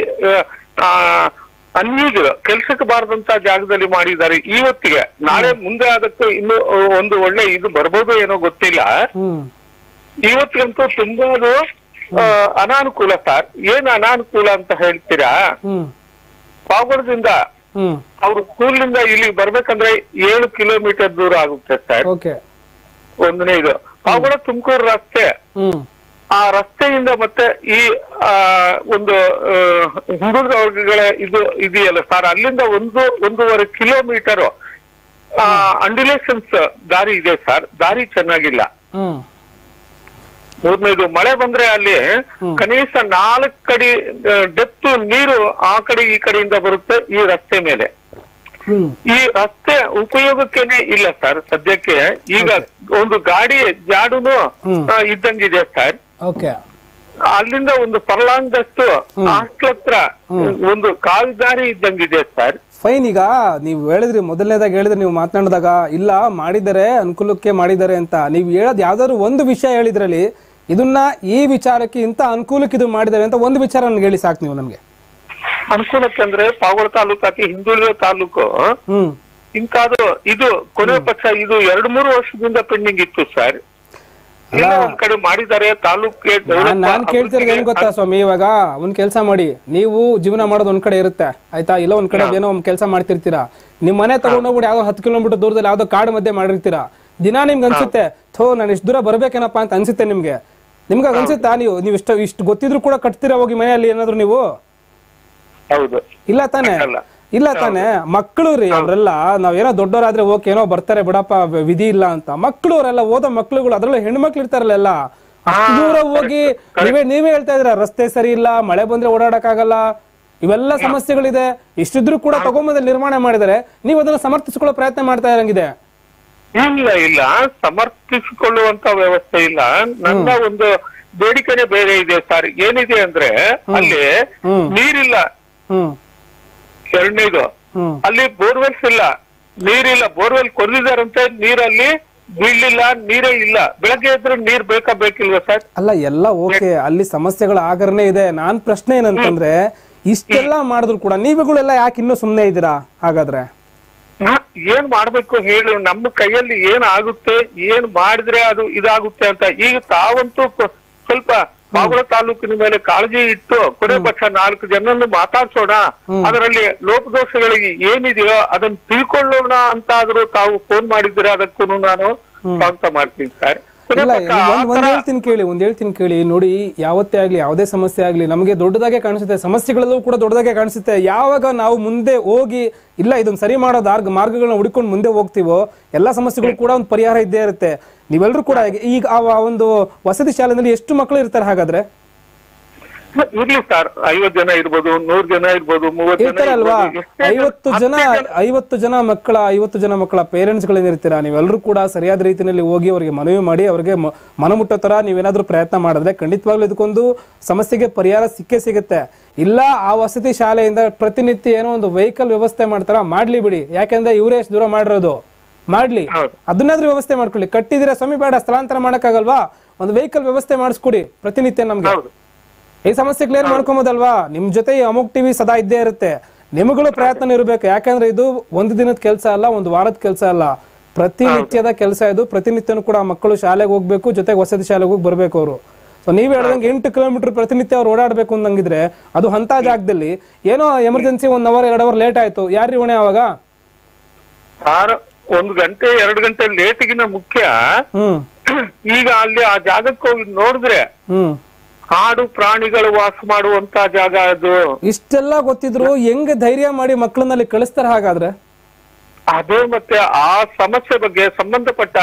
ಅನ್ಯೂಜ್ ಕೆಲ್ಸಕ್ಕೆ ಬಾರದಂತ ಜಾಗದಲ್ಲಿ ಮಾಡಿದ್ದಾರೆ ಇವತ್ತಿಗೆ ನಾಳೆ ಮುಂದೆ ಅದಕ್ಕೆ ಇನ್ನು ಒಂದು ಒಳ್ಳೆ ಇದು ಬರ್ಬೋದು ಏನೋ ಗೊತ್ತಿಲ್ಲ ಹ್ಮ್ ಇವತ್ತಿಗಂತೂ ತುಂಬಾ ಅದು, ಆ, ಅನಾನುಕೂಲ ಸರ್ ಏನ್ ಅನಾನುಕೂಲ ಅಂತ ಹೇಳ್ತೀರಾ ಹ್ಮ್ ಪಾವಗಡದಿಂದ ಹ್ಮ್ ಅವ್ರ ಸ್ಕೂಲ್ನಿಂದ ಇಲ್ಲಿ ಬರ್ಬೇಕಂದ್ರೆ ಏಳು ಕಿಲೋಮೀಟರ್ ದೂರ ಆಗುತ್ತೆ ಸರ್ ಓಕೆ ಒಂದನೇ ಇದು ಪಾವಗಡ ತುಮಕೂರು ರಸ್ತೆ ಹ್ಮ್ ಆ ರಸ್ತೆಯಿಂದ ಮತ್ತೆ ಈ ಆ, ಒಂದು ಆ, ಹಿಂದುಳಿದ ವರ್ಗಗಳ ಇದು ಇದೆಯಲ್ಲ ಸರ್ ಅಲ್ಲಿಂದ ಒಂದು ಒಂದೂವರೆ ಕಿಲೋಮೀಟರ್ ಅಂಡ್ಯುಲೇಷನ್ಸ್ ದಾರಿ ಇದೆ ಸರ್ ದಾರಿ ಚೆನ್ನಾಗಿಲ್ಲ ಹ್ಮ್ ಮೂರನೇದು ಮಳೆ ಬಂದ್ರೆ ಅಲ್ಲಿ ಕನಿಷ್ಠ ನಾಲ್ಕು ಕಡೆ ಡೆಪ್ತ್ ನೀರು ಆ ಕಡೆ ಈ ಕಡೆಯಿಂದ ಬರುತ್ತೆ ಈ ರಸ್ತೆ ಮೇಲೆ ಹ್ಮ್ ಈ ರಸ್ತೆ ಉಪಯೋಗಕ್ಕೇನೆ ಇಲ್ಲ ಸರ್ ಸದ್ಯಕ್ಕೆ ಈಗ ಒಂದು ಗಾಡಿ ಜಾಡುನು ಹ್ಮ್. ಆ, ಇದ್ದಂಗಿದೆ ಸರ್ ಓಕೆ ಅಲ್ಲಿಂದ ಒಂದು ಪರ್ಲಾಂಗದಷ್ಟು ಹಾಸ್ಟೆಲ್ ಹತ್ರ ಒಂದು ಕಾಲ್ ದಾರಿ ಇದ್ದಂಗಿದೆ ಸರ್ ಫೈನ್ ಈಗ ನೀವು ಹೇಳಿದ್ರಿ ಮೊದಲನೇದಾಗಿ ಹೇಳಿದ್ರಿ ನೀವು ಮಾತನಾಡಿದಾಗ ಇಲ್ಲ ಮಾಡಿದ್ದಾರೆ ಅನುಕೂಲಕ್ಕೆ ಮಾಡಿದ್ದಾರೆ ಅಂತ ನೀವು ಹೇಳೋದು ಯಾವ್ದಾದ್ರು ಒಂದು ವಿಷಯ ಹೇಳಿದ್ರಲ್ಲಿ ಇದನ್ನ ಈ ವಿಚಾರಕ್ಕೆ ಇಂಥ ಅನುಕೂಲಕ್ಕೆ ಇದು ಮಾಡಿದ್ದಾರೆ ಅಂತ ಒಂದು ವಿಚಾರ ನನಗೆ ಹೇಳಿ ಸಾಕು ನೀವು ನಮಗೆ ಅನುಕೂಲಕ್ಕೆ ಅಂದ್ರೆ ಪಾವಗಡ ತಾಲೂಕು ಅತಿ ಹಿಂದುಳಿದ ತಾಲೂಕು ಹ್ಮ್ ಇಂಥದ್ದು ಇದು ಕೊನೆ ಪಕ್ಷ ಇದು ಎರಡು ಮೂರು ವರ್ಷದಿಂದ ಪೆಂಡಿಂಗ್ ಇತ್ತು ಸರ್ ಎಲ್ಲ ಒಂದ್ ಕಡೆ ಮಾಡಿದ್ದಾರೆ ತಾಲೂಕ್ಗೆ ನಾನ್ develop ನಾನ್ ಕೇಳ್ತಿರೋದು ಏನ್ ಗೊತ್ತಾ ಸ್ವಾಮಿ ಇವಾಗ ಒಂದ್ ಕೆಲಸ ಮಾಡಿ ನೀವು ಜೀವನ ಮಾಡೋದು ಒಂದ್ ಕಡೆ ಇರುತ್ತೆ ಆಯ್ತಾ ಇಲ್ಲ ಒಂದ್ ಕಡೆ ಏನೋ ಒಂದ್ ಕೆಲಸ ಮಾಡ್ತಿರ್ತೀರಾ ನಿಮ್ ಮನೆ ತಗೊಂಡೋಗ್ಬಿಟ್ಟು ಯಾವ್ದೋ ಹತ್ತು ಕಿಲೋಮೀಟರ್ ದೂರದಲ್ಲಿ ಯಾವ್ದೋ ಕಾಡು ಮಧ್ಯೆ ಮಾಡಿರ್ತೀರಾ ದಿನ ನಿಮ್ಗೆ ಅನ್ಸುತ್ತೆ ಥೋ ನಾನು ಇಷ್ಟು ದೂರ ಬರ್ಬೇಕೇನಪ್ಪ ಅಂತ ಅನ್ಸುತ್ತೆ ನಿಮ್ಗೆ ನಿಮ್ಗೆ ಹಾಗ್ ಅನ್ಸುತ್ತಾ ನೀವು ನೀವು ಇಷ್ಟ ಇಷ್ಟು ಗೊತ್ತಿದ್ರು ಕೂಡ ಕಟ್ತೀರಾ ಹೋಗಿ ಮನೆಯಲ್ಲಿ ಏನಾದ್ರು ನೀವು ಹೌದು ಇಲ್ಲ ತಾನೆ ಅಲ್ಲ. ಇಲ್ಲ ತಾನೆ ಮಕ್ಕಳು ರೀ ಅವರೆಲ್ಲ ನಾವೇನೋ ದೊಡ್ಡವರಾದ್ರೆ ಓಕೆ ಏನೋ ಬರ್ತಾರೆ ಬಿಡಪ್ಪ ವ- ವಿಧಿ ಇಲ್ಲ ಅಂತ ಮಕ್ಕಳು ಅವರೆಲ್ಲ ಓದೋ ಮಕ್ಳುಗಳು ಅದ್ರಲ್ಲೂ ಹೆಣ್ಮಕ್ಳು ಇರ್ತಾರಲ್ಲ ಎಲ್ಲ ಅಷ್ಟು ದೂರ ಹೋಗಿ ನೀವೇ ನೀವೇ ಹೇಳ್ತಾ ಇದ್ರ ರಸ್ತೆ ಸರಿ ಇಲ್ಲ ಮಳೆ ಬಂದ್ರೆ ಓಡಾಡಕ್ಕಾಗಲ್ಲ ಇವೆಲ್ಲ ಸಮಸ್ಯೆಗಳಿದೆ ಇಷ್ಟಿದ್ರು ಕೂಡ ತಗೊಂಬಂದ ನಿರ್ಮಾಣ ಮಾಡಿದರೆ ನೀವು ಅದನ್ನ ಸಮರ್ಥಿಸಿಕೊಳ್ಳೋ ಪ್ರಯತ್ನ ಮಾಡ್ತಾ ಇರಂಗಿದೆ ಇಲ್ಲ ಇಲ್ಲ ಸಮರ್ಥಿಸಿಕೊಳ್ಳುವಂತ ವ್ಯವಸ್ಥೆ ಇಲ್ಲ ನನ್ನ ಒಂದು ಬೇಡಿಕೆನೆ ಬೇರೆ ಇದೆ ಸರ್ ಏನಿದೆ ಅಂದ್ರೆ ಅಲ್ಲಿ ಹ್ಮ್. ನೀರಿಲ್ಲ ಹ್ಮ್ ಎರಡನೇದು ಹ್ಮ್ ಅಲ್ಲಿ ಬೋರ್ವೆಲ್ಸ್ ಇಲ್ಲ ನೀರಿಲ್ಲ ಬೋರ್ವೆಲ್ ಕೊರೆದಿದಾರಂತೆ ನೀರಲ್ಲಿ ಬೀಳಿಲ್ಲ ನೀರೇ ಇಲ್ಲ ಬೆಳಗ್ಗೆ ಎದ್ರೆ ನೀರ್ ಬೇಕಾ ಬೇಕಿಲ್ವಾ ಸರ್ ಅಲ್ಲ ಎಲ್ಲ ಓಕೆ ಅಲ್ಲಿ ಸಮಸ್ಯೆಗಳ ಆಗರನೇ ಇದೆ ನಾನ್ ಪ್ರಶ್ನೆ ಏನಂತಂದ್ರೆ ಇಷ್ಟೆಲ್ಲ ಮಾಡಿದ್ರು ಕೂಡ ನೀವುಗಳೆಲ್ಲ ಯಾಕೆ ಇನ್ನೂ ಸುಮ್ಮನೆ ಇದ್ದೀರಾ ಹಾಗಾದ್ರೆ ಹಾ, ಏನ್ ಮಾಡ್ಬೇಕು ಹೇಳು ನಮ್ಮ ಕೈಯಲ್ಲಿ ಏನ್ ಆಗುತ್ತೆ ಏನ್ ಮಾಡಿದ್ರೆ ಅದು ಇದಾಗುತ್ತೆ ಅಂತ ಈಗ ತಾವಂತೂ ಕ- ಸ್ವಲ್ಪ ಬಾಗುಳ ತಾಲೂಕಿನ ಮೇಲೆ ಕಾಳಜಿ ಇಟ್ಟು ಕೊನೆ ಪಕ್ಷ ನಾಲ್ಕು ಜನನ್ನು ಮಾತಾಡ್ಸೋಣ ಅದರಲ್ಲಿ ಲೋಪದೋಷಗಳಿಗೆ ಏನಿದೆಯೋ ಅದನ್ನ ತಿಳ್ಕೊಳ್ಳೋಣ ಅಂತ ಆದ್ರೂ ತಾವು ಫೋನ್ ಮಾಡಿದ್ರೆ ಅದಕ್ಕೂ ನಾನು ಸ್ವಾಗತ ಮಾಡ್ತೀನಿ ಸರ್ ಕೊನೆ ಇಲ್ಲ ಪಕ್ಷ ಒಂದ್ ಆ ಒಂದ್ ತರ- ಹೇಳ್ತೀನಿ ಕೇಳಿ ಒಂದ್ ಹೇಳ್ತೀನಿ ಕೇಳಿ ನೋಡಿ ಯಾವತ್ತೇ ಆಗ್ಲಿ ಯಾವುದೇ ಸಮಸ್ಯೆ ಆಗ್ಲಿ ನಮಗೆ ದೊಡ್ಡದಾಗೆ ಕಾಣಿಸುತ್ತೆ ಸಮಸ್ಯೆಗಳಲ್ಲೂ ಕೂಡ ದೊಡ್ಡದಾಗೆ ಕಾಣಿಸುತ್ತೆ ಯಾವಾಗ ನಾವು ಮುಂದೆ ಹೋಗಿ ಇಲ್ಲ ಇದನ್ನ ಸರಿ ಮಾಡೋ ದಾರ್ಗ ಮಾರ್ಗಗಳನ್ನ ಹುಡ್ಕೊಂಡು ಮುಂದೆ ಹೋಗ್ತೀವೋ ಎಲ್ಲಾ ಸಮಸ್ಯೆಗಳು ಕೂಡ ಒಂದು ಪರಿಹಾರ ಇದ್ದೇ ಇರುತ್ತೆ ನೀವೆಲ್ಲರೂ ಕೂಡ ಈಗ ಆ ಆ ಒಂದು ವಸತಿ ಶಾಲೆಯಲ್ಲಿ ಎಷ್ಟು ಮಕ್ಕಳು ಇರ್ತಾರೆ ಹಾಗಾದ್ರೆ ಇರ್ಲಿ ಸರ್ ಐವತ್ ಜನ ಇರ್ಬೋದು ನೂರ್ ಜನ ಇರ್ಬೋದು ಮೂವತ್ ಜನ ಇರ್ತಾರಲ್ವಾ ಇರ್ಬೋದು, ಎಷ್ಟೇ ಐವತ್ತು ಜನ ಹತ್ತೇ ಐವತ್ತು ಜನ ಮಕ್ಕಳ ಐವತ್ತು ಜನ ಮಕ್ಕಳ ಪೇರೆಂಟ್ಸ್ ಗಳೇನಿರ್ತೀರಾ ನೀವೆಲ್ಲರೂ ಕೂಡ ಸರಿಯಾದ ರೀತಿಯಲ್ಲಿ ಹೋಗಿ ಅವರಿಗೆ ಮನವಿ ಮಾಡಿ ಅವರಿಗೆ ಮ- ಮನಮುಟ್ಟೋ ತರ ನೀವೇನಾದ್ರೂ ಪ್ರಯತ್ನ ಮಾಡಿದ್ರೆ ಖಂಡಿತವಾಗ್ಲೂ ಇದಕ್ಕೊಂದು ಸಮಸ್ಯೆಗೆ ಪರಿಹಾರ ಸಿಕ್ಕೇ ಸಿಗುತ್ತೆ ಇಲ್ಲ ಆ ವಸತಿ ಶಾಲೆಯಿಂದ ಪ್ರತಿನಿತ್ಯ ಏನೋ ಒಂದು ವೆಹಿಕಲ್ ವ್ಯವಸ್ಥೆ ಮಾಡ್ತಾರ ಮಾಡ್ಲಿ ಬಿಡಿ ಯಾಕೆಂದ್ರೆ ಇವರೇ ಎಷ್ಟು ದೂರ ಮಾಡಿರೋದು ಮಾಡ್ಲಿ ಹೌದು. ಅದನ್ನಾದ್ರೂ ವ್ಯವಸ್ಥೆ ಮಾಡ್ಕೊಳ್ಳಿ ಕಟ್ಟಿದ್ರೆ ಸ್ವಾಮಿ ಬೇಡ ಸ್ಥಳಾಂತರ ಮಾಡಕ್ಕಾಗಲ್ವಾ ಒಂದು ವೆಹಿಕಲ್ ವ್ಯವಸ್ಥೆ ಮಾಡಿಸ್ಕೊಡಿ ಪ್ರತಿನಿತ್ಯ ನಮ್ಗೆ ಹೌದು ಈ ಸಮಸ್ಯೆ ಕ್ಲಿಯರ್ ಮಾಡ್ಕೊಬೋದಲ್ವಾ ನಿಮ್ ಜೊತೆ ಈ ಅಮುಕ್ ಟಿವಿ ಸದಾ ಇದ್ದೇ ಇರುತ್ತೆ ನಿಮಗಳು ಪ್ರಯತ್ನ ಇರಬೇಕು ಯಾಕಂದ್ರೆ ಇದು ಒಂದು ದಿನದ ಕೆಲಸ ಅಲ್ಲ ಒಂದು ವಾರದ ಕೆಲಸ ಅಲ್ಲ ಪ್ರತಿನಿತ್ಯದ ಕೆಲಸ ಇದು ಪ್ರತಿನಿತ್ಯನೂ ಕೂಡ ಮಕ್ಕಳು ಶಾಲೆಗೆ ಹೋಗ್ಬೇಕು ಜೊತೆಗೆ ವಸತಿ ಶಾಲೆಗೆ ಹೋಗಿ ಬರ್ಬೇಕು ಅವರು ಸೊ ನೀವ್ ಹೇಳ್ದಂಗೆ ಎಂಟು ಕಿಲೋಮೀಟರ್ ಪ್ರತಿನಿತ್ಯ ಅವ್ರು ಓಡಾಡ್ಬೇಕು ಅಂದಂಗಿದ್ರೆ ಅದು ಅಂತ ಜಾಗದಲ್ಲಿ ಏನೋ ಎಮರ್ಜೆನ್ಸಿ ಒನ್ ಅವರ್ ಎರಡು ಅವರ್ ಲೇಟ್ ಆಯ್ತು ಯಾರ್ರಿ ಹೊಣೆ ಅವಾಗ ಸಾರ್ ಒಂದ್ ಗಂಟೆ ಎರಡು ಗಂಟೆ ಲೇಟ್ಗಿನ ಮುಖ್ಯ ಹ್ಮ್ ಈಗ ಅಲ್ಲಿ ಆ ಜಾಗಕ್ಕೆ ಹೋಗಿ ನೋಡಿದ್ರೆ ಹ್ಮ್ ಕಾಡು ಪ್ರಾಣಿಗಳು ವಾಸ ಮಾಡುವಂತ ಜಾಗ ಅದು ಇಷ್ಟೆಲ್ಲ ಗೊತ್ತಿದ್ರು ಹೆಂಗ್ ಧೈರ್ಯ ಮಾಡಿ ಮಕ್ಕಳನ್ನಲ್ಲಿ ಕಳಿಸ್ತಾರ ಹಾಗಾದ್ರೆ ಅದೇ ಮತ್ತೆ ಆ ಸಮಸ್ಯೆ ಬಗ್ಗೆ ಸಂಬಂಧಪಟ್ಟ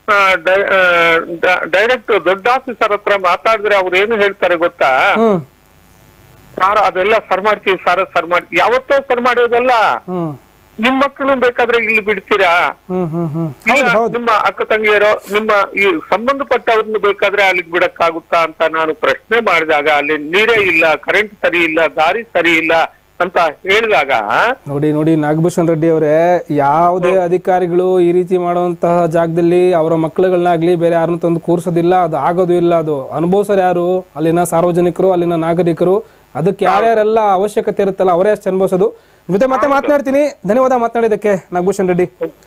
ಡೈರೆಕ್ಟ್ ದೊಡ್ಡ ಆಫೀಸರ್ ಹತ್ರ ಮಾತಾಡಿದ್ರೆ ಅವ್ರು ಏನು ಹೇಳ್ತಾರೆ ಗೊತ್ತಾ ಹ್ಮ್ ಸರ್ ಅದೆಲ್ಲ ಸರ್ ಮಾಡ್ತೀವಿ ಸರ್ ಸರ್ ಮಾಡಿ ಯಾವತ್ತೋ ಸರ್ ಮಾಡೋದಲ್ಲ ಹ್ಮ್ ನಿಮ್ ಮಕ್ಕಳು ಬೇಕಾದ್ರೆ ಇಲ್ಲಿ ಬಿಡ್ತೀರಾ ಹ್ಮ್ ಹ್ಮ್ ಹ್ಮ್ ಇಲ್ಲ, ಹೌದು ಹೌದು ನಿಮ್ಮ ಅಕ್ಕ ತಂಗಿಯರೋ ನಿಮ್ಮ ಈ ಸಂಬಂಧಪಟ್ಟವ್ರನ್ನ ಬೇಕಾದ್ರೆ ಅಲ್ಲಿಗೆ ಬಿಡಕ್ಕಾಗುತ್ತಾ ಅಂತ ನಾನು ಪ್ರಶ್ನೆ ಮಾಡಿದಾಗ ಅಲ್ಲಿ ನೀರೇ ಇಲ್ಲ ಕರೆಂಟ್ ಸರಿ ಇಲ್ಲ ದಾರಿ ಸರಿ ಇಲ್ಲ ಅಂತ ಹೇಳಿದಾಗ ನೋಡಿ ನೋಡಿ ನಾಗಭೂಷಣ್ ರೆಡ್ಡಿ ಅವರೇ ಯಾವುದೇ ಅಧಿಕಾರಿಗಳು ಈ ರೀತಿ ಮಾಡುವಂತಹ ಜಾಗದಲ್ಲಿ ಅವರ ಮಕ್ಕಳುಗಳನ್ನಾಗ್ಲಿ ಬೇರೆ ಯಾರನ್ನ ತಂದು ಕೂರ್ಸೋದಿಲ್ಲ ಅದು ಆಗೋದು ಇಲ್ಲ ಅದು ಅನುಭವಿಸೋರು ಯಾರು ಅಲ್ಲಿನ ಸಾರ್ವಜನಿಕರು ಅಲ್ಲಿನ ನಾಗರಿಕರು ಅದಕ್ಕೆ ಯಾರ್ಯಾರೆಲ್ಲ ಅವಶ್ಯಕತೆ ಇರುತ್ತಲ್ಲ ಅವರೇ ಅಷ್ಟು ಅನುಭವಿಸೋದು ನಿಮ್ ಜೊತೆ ಮತ್ತೆ ಮಾತನಾಡ್ತೀನಿ ಧನ್ಯವಾದ ಮಾತನಾಡಿದ್ದಕ್ಕೆ ನಾಗಭೂಷಣ್ ರೆಡ್ಡಿ